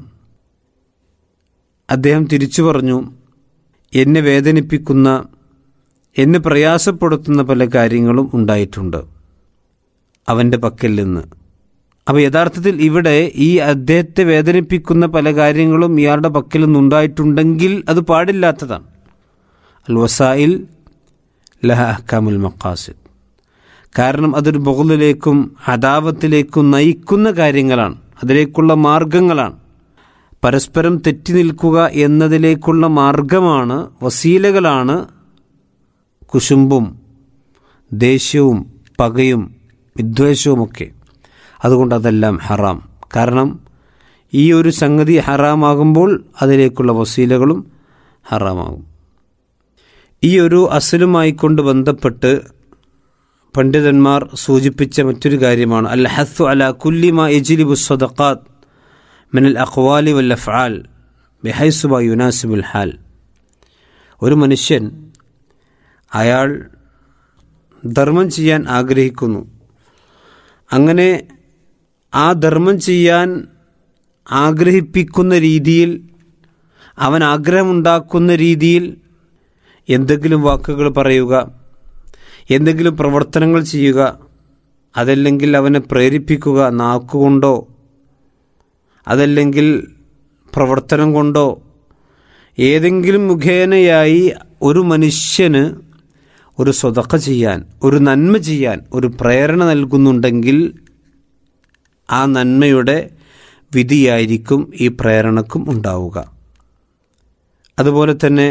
അദ്ദേഹം തിരിച്ചു പറഞ്ഞു എന്നെ വേദനിപ്പിക്കുന്ന എന്നെ പ്രയാസപ്പെടുത്തുന്ന പല കാര്യങ്ങളും ഉണ്ടായിട്ടുണ്ട് അവൻ്റെ പക്കൽ നിന്ന് അപ്പോൾ യഥാർത്ഥത്തിൽ ഇവിടെ ഈ അദ്ദേഹത്തെ വേദനിപ്പിക്കുന്ന പല കാര്യങ്ങളും ഇയാളുടെ പക്കൽ നിന്നുണ്ടായിട്ടുണ്ടെങ്കിൽ അത് പാടില്ലാത്തതാണ് അൽ വസായിൽ ലഹ അഹ്കാമുൽ മക്കാസിദ് കാരണം അതൊരു ബഹുലിലേക്കും അദാവത്തിലേക്കും നയിക്കുന്ന കാര്യങ്ങളാണ് അതിലേക്കുള്ള മാർഗങ്ങളാണ് പരസ്പരം തെറ്റി നിൽക്കുക എന്നതിലേക്കുള്ള മാർഗമാണ് വസീലകളാണ് കുശുമ്പും ദേഷ്യവും പകയും വിദ്വേഷവുമൊക്കെ അതുകൊണ്ട് അതെല്ലാം ഹറാം കാരണം ഈ ഒരു സംഗതി ഹറാമാകുമ്പോൾ അതിലേക്കുള്ള വസീലകളും ഹറാമാകും ഈ ഒരു അസലുമായി കൊണ്ട് ബന്ധപ്പെട്ട് പണ്ഡിതന്മാർ സൂചിപ്പിച്ച മറ്റൊരു കാര്യമാണ് അൽ ഹസ്സു അല കുല്ലിമ എജിലിബു സദഖാത്ത് മിനൽ അഖ്വാലി വൽ അഫ്ആൽ ബിഹൈസുബ യുനാസിബുൽ ഹാൽ ഒരു മനുഷ്യൻ അയാൾ ധർമ്മം ചെയ്യാൻ ആഗ്രഹിക്കുന്നു അങ്ങനെ ആ ധർമ്മം ചെയ്യാൻ ആഗ്രഹിപ്പിക്കുന്ന രീതിയിൽ അവൻ ആഗ്രഹമുണ്ടാക്കുന്ന രീതിയിൽ എന്തെങ്കിലും വാക്കുകൾ പറയുക എന്തെങ്കിലും പ്രവർത്തനങ്ങൾ ചെയ്യുക അതല്ലെങ്കിൽ അവനെ പ്രേരിപ്പിക്കുക നാക്കുകൊണ്ടോ അതല്ലെങ്കിൽ പ്രവർത്തനം കൊണ്ടോ ഏതെങ്കിലും മുഖേനയായി ഒരു മനുഷ്യന് ഒരു സ്വതക്ക ചെയ്യാൻ ഒരു നന്മ ചെയ്യാൻ ഒരു പ്രേരണ നൽകുന്നുണ്ടെങ്കിൽ ആ നന്മയുടെ വിധിയായിരിക്കും ഈ പ്രേരണക്കും ഉണ്ടാവുക അതുപോലെ തന്നെ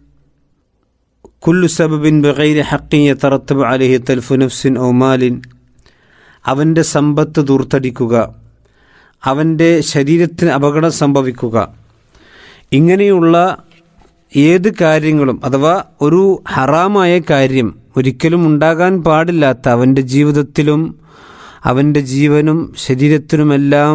കുല്ലു സബബിൻ ബഗൈരി ഹക്കിൻ യത്തറത്തബ് അലഹി തൽഫു നഫ്സിൻ ഒമാലിൻ അവൻ്റെ സമ്പത്ത് ദൂർത്തടിക്കുക അവൻ്റെ ശരീരത്തിന് അപകടം സംഭവിക്കുക ഇങ്ങനെയുള്ള ഏത് കാര്യങ്ങളും അഥവാ ഒരു ഹറാമായ കാര്യം ഒരിക്കലും ഉണ്ടാകാൻ പാടില്ലാത്ത അവൻ്റെ ജീവിതത്തിലും അവൻ്റെ ജീവനും ശരീരത്തിനുമെല്ലാം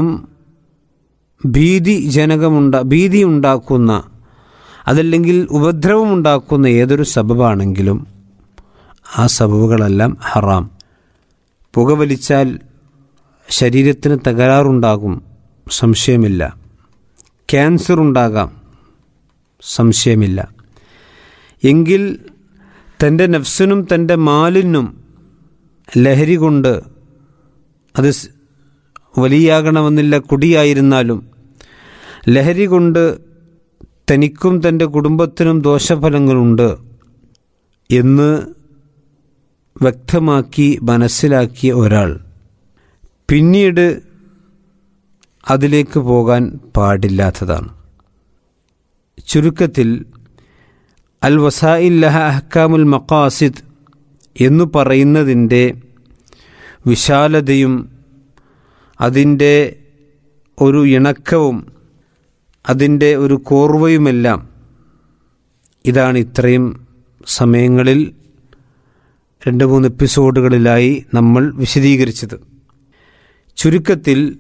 ഭീതി ജനകമുണ്ട ഭീതി ഉണ്ടാക്കുന്ന അതല്ലെങ്കിൽ ഉപദ്രവമുണ്ടാക്കുന്ന ഏതൊരു സബബാണെങ്കിലും ആ സബബുകളെല്ലാം ഹറാം പുകവലിച്ചാൽ ശരീരത്തിന് തകരാറുണ്ടാകും സംശയമില്ല ക്യാൻസർ ഉണ്ടാകാം സംശയമില്ല എങ്കിൽ തൻ്റെ നഫ്സിനും തൻ്റെ മാലിനും ലഹരി കൊണ്ട് അത് സ് വലിയാകണമെന്നില്ല കുടിയായിരുന്നാലും ലഹരി കൊണ്ട് തനിക്കും തൻ്റെ കുടുംബത്തിനും ദോഷഫലങ്ങളുണ്ട് എന്ന് വ്യക്തമാക്കി മനസ്സിലാക്കിയ ഒരാൾ പിന്നീട് അതിലേക്ക് പോകാൻ പാടില്ലാത്തതാണ് ചുരുക്കത്തിൽ അൽ വസായില്ലഹ അഹ്കാമുൽ മക്കാസിദ് എന്നു പറയുന്നതിൻ്റെ വിശാലതയും അതിൻ്റെ ഒരു ഇണക്കവും അതിൻ്റെ ഒരു കോർവയുമെല്ലാം ഇതാണ് ഇത്രയും സമയങ്ങളിൽ രണ്ട് മൂന്ന് എപ്പിസോഡുകളിലായി നമ്മൾ വിശദീകരിച്ചത് ചുരുക്കത്തിൽ